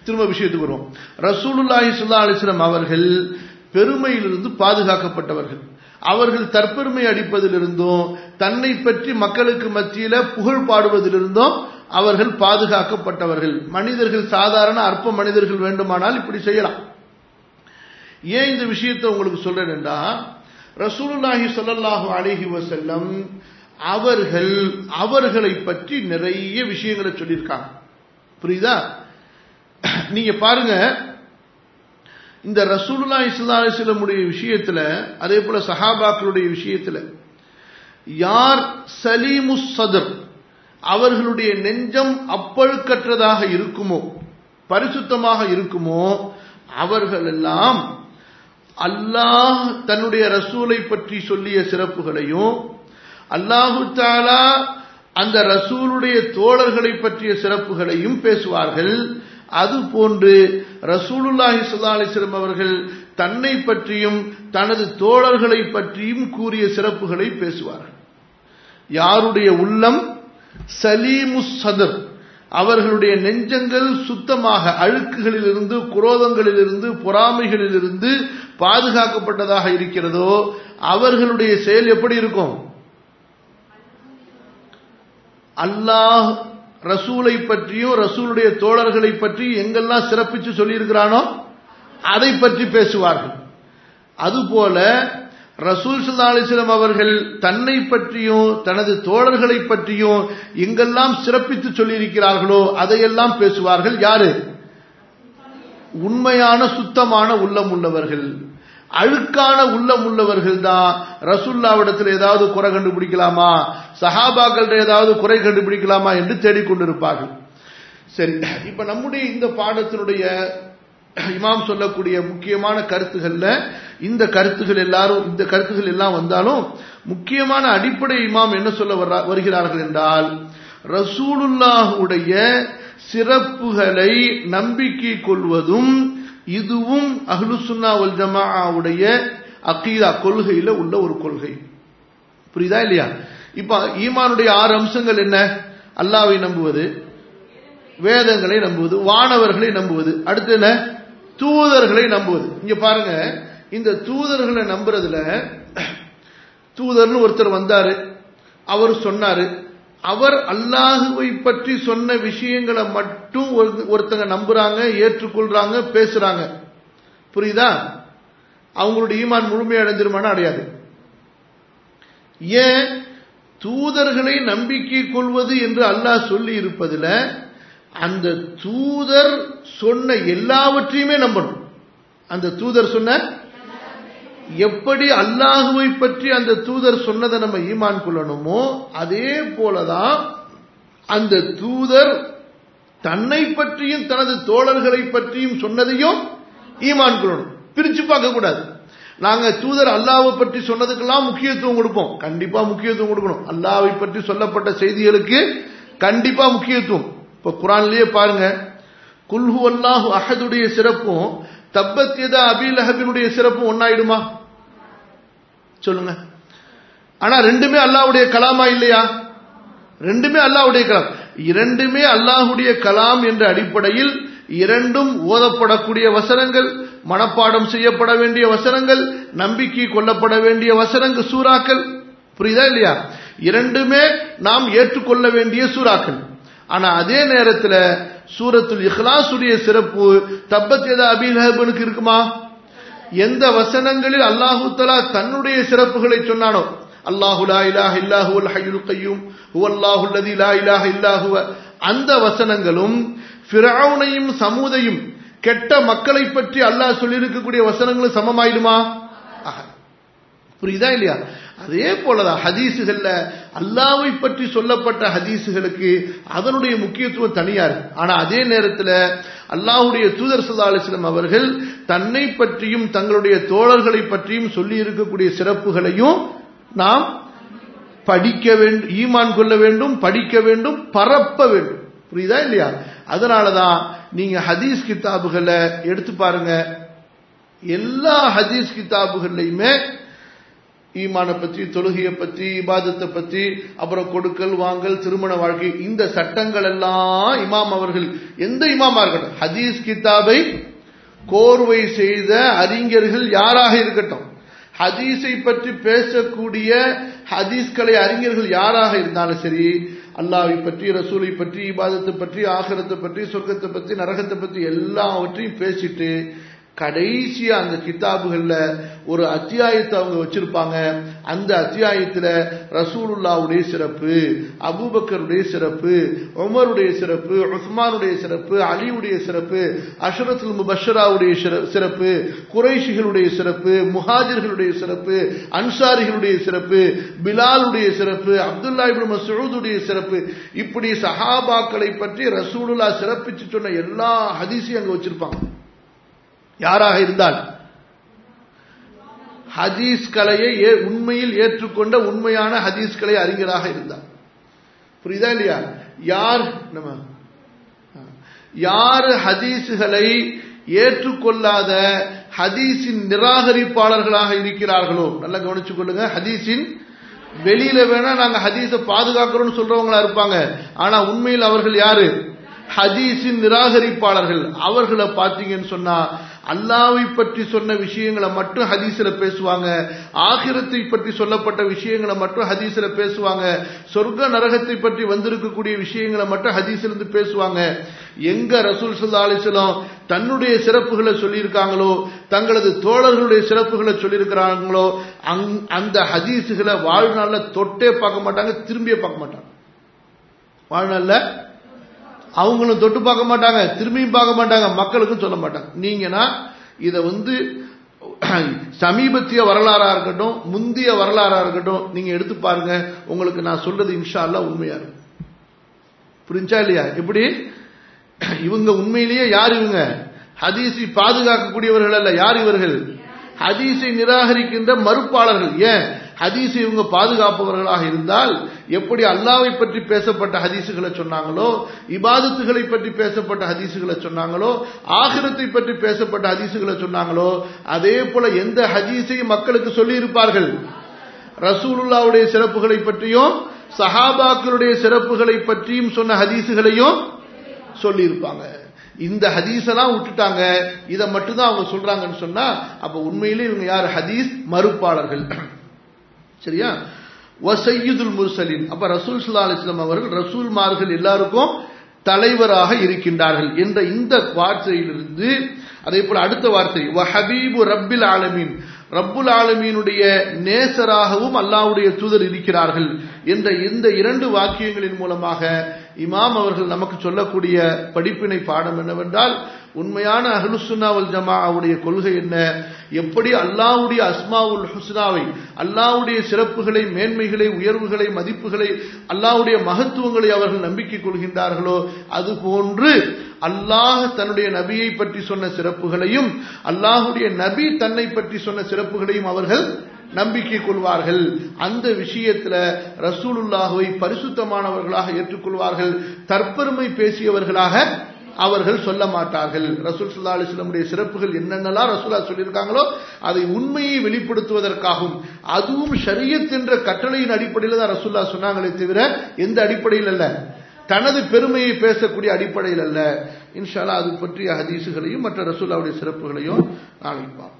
திரும்ப விஷயத்துக்கு வருவோம் ரசூலுல்லாஹி ஸல்லல்லாஹு அலைஹி வஸல்லம் அவர்கள் பெருமையிலிருந்து பாதுகாக்கப்பட்டவர்கள் அவர்கள் தற்பெருமை அடிப்பதிலிருந்தும் தன்னை பற்றி மக்களுக்கு மத்தியில புகழ் பாடுவதிலிருந்தும் அவர்கள் பாதுகாக்கப்பட்டவர்கள் மனிதர்கள் சாதாரண அற்ப மனிதர்கள் வேண்டுமானால் இப்படி செய்யலாம் ஏன் இந்த விஷயத்தை உங்களுக்கு சொல்றேன் என்றா ரசூலுல்லாஹி ஸல்லல்லாஹு அலைஹி வஸல்லம் அவர்கள் அவர்களை பற்றி நிறைய விஷயங்களை சொல்லியிருக்காங்க புரியுதா நீங்க பாருங்க இந்த ரசூலுல்லா இஸ்லாமுடைய விஷயத்துல அதே போல சஹாபாக்களுடைய விஷயத்துல யார் சலீமு சதர் அவர்களுடைய நெஞ்சம் அப்பழுக்கற்றதாக இருக்குமோ பரிசுத்தமாக இருக்குமோ அவர்கள் எல்லாம் அல்லாஹ் தன்னுடைய ரசூலை பற்றி சொல்லிய சிறப்புகளையும் அல்லாஹு தாலா அந்த ரசூலுடைய தோழர்களை பற்றிய சிறப்புகளையும் பேசுவார்கள் அது போன்று ரசூலுல்லாஹி ஸல்லல்லாஹு அலைஹி வஸல்லம் அவர்கள் தன்னை பற்றியும் தனது தோழர்களை பற்றியும் கூறிய சிறப்புகளை பேசுவார்கள் யாருடைய உள்ளம் சலீமு சதர் அவர்களுடைய நெஞ்சங்கள் சுத்தமாக அழுக்குகளிலிருந்து குரோதங்களிலிருந்து பொறாமைகளிலிருந்து பாதுகாக்கப்பட்டதாக இருக்கிறதோ அவர்களுடைய செயல் எப்படி இருக்கும் அல்லாஹ் ரசூலை பற்றியும் ரசூலுடைய தோழர்களை பற்றி எங்கெல்லாம் சிறப்பிச்சு சொல்லியிருக்கிறானோ அதை பற்றி பேசுவார்கள் அதுபோல ரசூல் சல்லா அலிஸ்லாம் அவர்கள் தன்னை பற்றியும் தனது தோழர்களை பற்றியும் எங்கெல்லாம் சிறப்பித்து சொல்லியிருக்கிறார்களோ அதையெல்லாம் பேசுவார்கள் யாரு உண்மையான சுத்தமான உள்ளம் உள்ளவர்கள் அழுக்கான உள்ளம் உள்ளவர்கள் தான் ரசுல்லாவிடத்தில் ஏதாவது குறை கண்டுபிடிக்கலாமா சஹாபாக்கள் ஏதாவது குறை கண்டுபிடிக்கலாமா என்று தேடிக்கொண்டிருப்பார்கள் சரி இப்ப நம்முடைய இந்த பாடத்தினுடைய இமாம் சொல்லக்கூடிய முக்கியமான கருத்துகள்ல இந்த கருத்துகள் எல்லாரும் இந்த கருத்துகள் எல்லாம் வந்தாலும் முக்கியமான அடிப்படை இமாம் என்ன சொல்ல வருகிறார்கள் என்றால் ரசூலுல்லாஹுடைய சிறப்புகளை நம்பிக்கை கொள்வதும் இதுவும் அஹ்லுசுன்னா வல் ஜமாவுடைய அகீதா கொள்கையில உள்ள ஒரு கொள்கை புரியுதா இல்லையா இப்ப ஈமானுடைய ஆறு அம்சங்கள் என்ன அல்லாவை நம்புவது வேதங்களை நம்புவது வானவர்களை நம்புவது அடுத்து என்ன தூதர்களை நம்புவது இங்க பாருங்க இந்த தூதர்களை நம்புறதுல தூதர்னு ஒருத்தர் வந்தாரு அவர் சொன்னாரு அவர் அல்லாஹுவை பற்றி சொன்ன விஷயங்களை மட்டும் ஒருத்தங்க நம்புறாங்க ஏற்றுக்கொள்றாங்க பேசுறாங்க புரியுதா அவங்களுடைய ஈமான் முழுமை அடைஞ்சிருமானா அடையாது ஏன் தூதர்களை நம்பிக்கை கொள்வது என்று அல்லாஹ் சொல்லி இருப்பதுல அந்த தூதர் சொன்ன எல்லாவற்றையுமே நம்பணும் அந்த தூதர் சொன்ன எப்படி அல்லாஹுவை பற்றி அந்த தூதர் சொன்னதை நம்ம ஈமான் கொள்ளணுமோ அதே போலதான் அந்த தூதர் தன்னை பற்றியும் தனது தோழர்களை பற்றியும் சொன்னதையும் ஈமான் கொள்ளணும் பிரிச்சு பார்க்க கூடாது நாங்க தூதர் அல்லாவை பற்றி சொன்னதுக்கெல்லாம் முக்கியத்துவம் கொடுப்போம் கண்டிப்பா முக்கியத்துவம் கொடுக்கணும் அல்லாவை பற்றி சொல்லப்பட்ட செய்திகளுக்கு கண்டிப்பா முக்கியத்துவம் இப்ப குரான்லயே பாருங்க குல்ஹு அல்லாஹு அஹதுடைய சிறப்பும் தப்பத் எதா அபில் அஹபினுடைய சிறப்பும் ஒன்னாயிடுமா சொல்லுங்க ஆனா ரெண்டுமே அல்லாவுடைய கலாமா இல்லையா ரெண்டுமே அல்லாவுடைய கலாம் இரண்டுமே அல்லாஹுடைய கலாம் என்ற அடிப்படையில் இரண்டும் ஓதப்படக்கூடிய வசனங்கள் மனப்பாடம் செய்யப்பட வேண்டிய வசனங்கள் நம்பிக்கை கொள்ளப்பட வேண்டிய வசனங்கள் சூறாக்கள் புரியுதா இல்லையா இரண்டுமே நாம் ஏற்றுக்கொள்ள வேண்டிய சூறாக்கள் ஆனா அதே நேரத்தில் சூரத்துல் இஹ்லாசுடைய சிறப்பு தப்பத் எதா அபிலஹபனுக்கு இருக்குமா எந்த வசனங்களில் அல்லாஹு தலா தன்னுடைய சிறப்புகளை சொன்னானோ அல்லாஹு லா இலாஹ இல்லாஹு அல் ஹய்யுல் கய்யூம் ஹுவல்லாஹு அல்லதி லா இலாஹ இல்லாஹுவ அந்த வசனங்களும் ஃபிரௌனையும் சமூதையும் கெட்ட மக்களை பற்றி அல்லாஹ் சொல்லியிருக்கக்கூடிய வசனங்களும் சமமாயிடுமா புரியுதா இல்லையா அதே போலதான் ஹதீசுகள்ல அல்லாவை பற்றி சொல்லப்பட்ட ஹதீசுகளுக்கு அதனுடைய முக்கியத்துவம் தனியா இருக்கு ஆனா அதே நேரத்தில் அல்லாஹுடைய தூதர் சல்லா அலிஸ்லாம் அவர்கள் தன்னை பற்றியும் தங்களுடைய தோழர்களை பற்றியும் சொல்லி இருக்கக்கூடிய சிறப்புகளையும் நாம் படிக்க வேண்டும் ஈமான் கொள்ள வேண்டும் படிக்க வேண்டும் பரப்ப வேண்டும் புரியுதா இல்லையா அதனாலதான் நீங்க ஹதீஸ் கிதாபுகளை எடுத்து பாருங்க எல்லா ஹதீஸ் கிதாபுகள்லையுமே ஈமானை பற்றி தொழுகையை பற்றி இபாதத்தை பற்றி அப்புறம் கொடுக்கல் வாங்கல் திருமண வாழ்க்கை இந்த சட்டங்கள் எல்லாம் இமாம் அவர்கள் எந்த இமாமா இருக்கட்டும் ஹதீஸ் கிதாபை கோர்வை செய்த அறிஞர்கள் யாராக இருக்கட்டும் ஹதீஸை பற்றி பேசக்கூடிய ஹதீஸ்களை அறிஞர்கள் யாராக இருந்தாலும் சரி அல்லாவை பற்றி ரசூலை பற்றி இபாதத்தை பற்றி ஆகரத்தை பற்றி சொர்க்கத்தை பற்றி நரகத்தை பற்றி எல்லாவற்றையும் பேசிட்டு கடைசியா அந்த கிதாபுகள்ல ஒரு அத்தியாயத்தை அவங்க வச்சிருப்பாங்க அந்த அத்தியாயத்துல ரசூலுல்லாவுடைய சிறப்பு அபூபக்கருடைய சிறப்பு உமருடைய சிறப்பு உஸ்மானுடைய சிறப்பு அலியுடைய சிறப்பு அஷரத்துல் முபஷராவுடைய சிறப்பு குறைஷிகளுடைய சிறப்பு முஹாஜிர்களுடைய சிறப்பு அன்சாரிகளுடைய சிறப்பு பிலாலுடைய சிறப்பு அப்துல்லா இப்னு மசூதுடைய சிறப்பு இப்படி சஹாபாக்களை பற்றி ரசூலுல்லா சிறப்பிச்சு சொன்ன எல்லா ஹதீஸையும் அங்க வச்சிருப்பாங்க யாராக இருந்தால் ஹதீஸ் கலையை உண்மையில் ஏற்றுக்கொண்ட உண்மையான ஹதீஸ் கலை அறிஞராக இருந்தார் புரியுதா இல்லையா யார் நம்ம யார் ஹதீஸுகளை ஏற்றுக்கொள்ளாத ஹதீஸின் நிராகரிப்பாளர்களாக இருக்கிறார்களோ நல்லா கவனிச்சு கொள்ளுங்க ஹதீஸின் வெளியில வேணா நாங்க ஹதீஸை பாதுகாக்கிறோம்னு சொல்றவங்களா இருப்பாங்க ஆனா உண்மையில் அவர்கள் யாரு ஹதீஸின் நிராகரிப்பாளர்கள் அவர்களை பார்த்தீங்கன்னு சொன்னா அல்லாவை பற்றி சொன்ன விஷயங்களை மட்டும் ஹதீஸ்ல பேசுவாங்க ஆகிரத்தை பற்றி சொல்லப்பட்ட விஷயங்களை மட்டும் ஹதீஸ்ல பேசுவாங்க சொர்க்க நரகத்தை பற்றி வந்திருக்கக்கூடிய விஷயங்களை மட்டும் ஹதீஸ்ல இருந்து பேசுவாங்க எங்க ரசூல் சல்லா அலிஸ்லாம் தன்னுடைய சிறப்புகளை சொல்லியிருக்காங்களோ தங்களது தோழர்களுடைய சிறப்புகளை சொல்லியிருக்கிறாங்களோ அந்த ஹதீஸுகளை வாழ்நாள்ல தொட்டே பார்க்க மாட்டாங்க திரும்பியே பார்க்க மாட்டாங்க வாழ்நாள்ல அவங்களும் தொட்டு பார்க்க மாட்டாங்க திரும்பியும் பார்க்க மாட்டாங்க மக்களுக்கும் சொல்ல மாட்டாங்க நீங்கன்னா இதை வந்து சமீபத்திய வரலாறா இருக்கட்டும் முந்தைய வரலாறா இருக்கட்டும் நீங்க எடுத்து பாருங்க உங்களுக்கு நான் சொல்றது இன்ஷா அல்லா உண்மையா இருக்கும் புரிஞ்சா இல்லையா எப்படி இவங்க உண்மையிலேயே யார் இவங்க ஹதீஸை பாதுகாக்கக்கூடியவர்கள் அல்ல யார் இவர்கள் ஹதீஸை நிராகரிக்கின்ற மறுப்பாளர்கள் ஏன் ஹதீஸை இவங்க பாதுகாப்பவர்களாக இருந்தால் எப்படி அல்லாவை பற்றி பேசப்பட்ட ஹதீசுகளை சொன்னாங்களோ இபாதத்துகளை பற்றி பேசப்பட்ட ஹதீசுகளை சொன்னாங்களோ ஆகிரத்தை பற்றி பேசப்பட்ட ஹதீசுகளை சொன்னாங்களோ அதே போல எந்த ஹதீஸையும் மக்களுக்கு சொல்லி இருப்பார்கள் ரசூலுல்லாவுடைய சிறப்புகளை பற்றியும் சஹாபாக்களுடைய சிறப்புகளை பற்றியும் சொன்ன ஹதீசுகளையும் சொல்லி இருப்பாங்க இந்த ஹதீஸெல்லாம் விட்டுட்டாங்க இதை மட்டும்தான் அவங்க சொல்றாங்கன்னு சொன்னா அப்ப உண்மையிலே இவங்க யார் ஹதீஸ் மறுப்பாளர்கள் சரியா வசையுதுல் முர்சலின் அப்ப ரசூல் சுல்லா அலிஸ்லாம் அவர்கள் ரசூல்மார்கள் எல்லாருக்கும் தலைவராக இருக்கின்றார்கள் என்ற இந்த வார்த்தையிலிருந்து அதே போல அடுத்த வார்த்தை ஹபீபு ரப்பில் ஆலமீன் ரப்புல் ஆலமீனுடைய நேசராகவும் அல்லாவுடைய தூதர் இருக்கிறார்கள் என்ற இந்த இரண்டு வாக்கியங்களின் மூலமாக இமாம் அவர்கள் நமக்கு சொல்லக்கூடிய படிப்பினை பாடம் என்னவென்றால் உண்மையான அஹ்லுசுன்னாவல் ஜமாவுடைய கொள்கை என்ன எப்படி அல்லாவுடைய அஸ்மாவுல் ஹுஸ்னாவை அல்லாவுடைய சிறப்புகளை மேன்மைகளை உயர்வுகளை மதிப்புகளை அல்லாவுடைய மகத்துவங்களை அவர்கள் நம்பிக்கை கொள்கின்றார்களோ அது போன்று அல்லாஹ் தன்னுடைய நபியை பற்றி சொன்ன சிறப்புகளையும் அல்லாஹுடைய நபி தன்னை பற்றி சொன்ன சிறப்புகளையும் அவர்கள் நம்பிக்கை கொள்வார்கள் அந்த விஷயத்துல ரசூலுல்லாஹுவை பரிசுத்தமானவர்களாக ஏற்றுக்கொள்வார்கள் தற்பெருமை பேசியவர்களாக அவர்கள் சொல்ல மாட்டார்கள் ரசூல் சுல்லா அலிஸ்லமுடைய சிறப்புகள் என்னென்னலாம் ரசூலா சொல்லியிருக்காங்களோ அதை உண்மையை வெளிப்படுத்துவதற்காகவும் அதுவும் ஷரியத் என்ற கட்டளையின் அடிப்படையில் தான் ரசூல்லா சொன்னாங்களே தவிர எந்த அடிப்படையில் அல்ல தனது பெருமையை பேசக்கூடிய அடிப்படையில் அல்ல இன்ஷால்லா அது பற்றிய ஹதீசுகளையும் மற்ற ரசூல்லாவுடைய சிறப்புகளையும் நாளைக்கு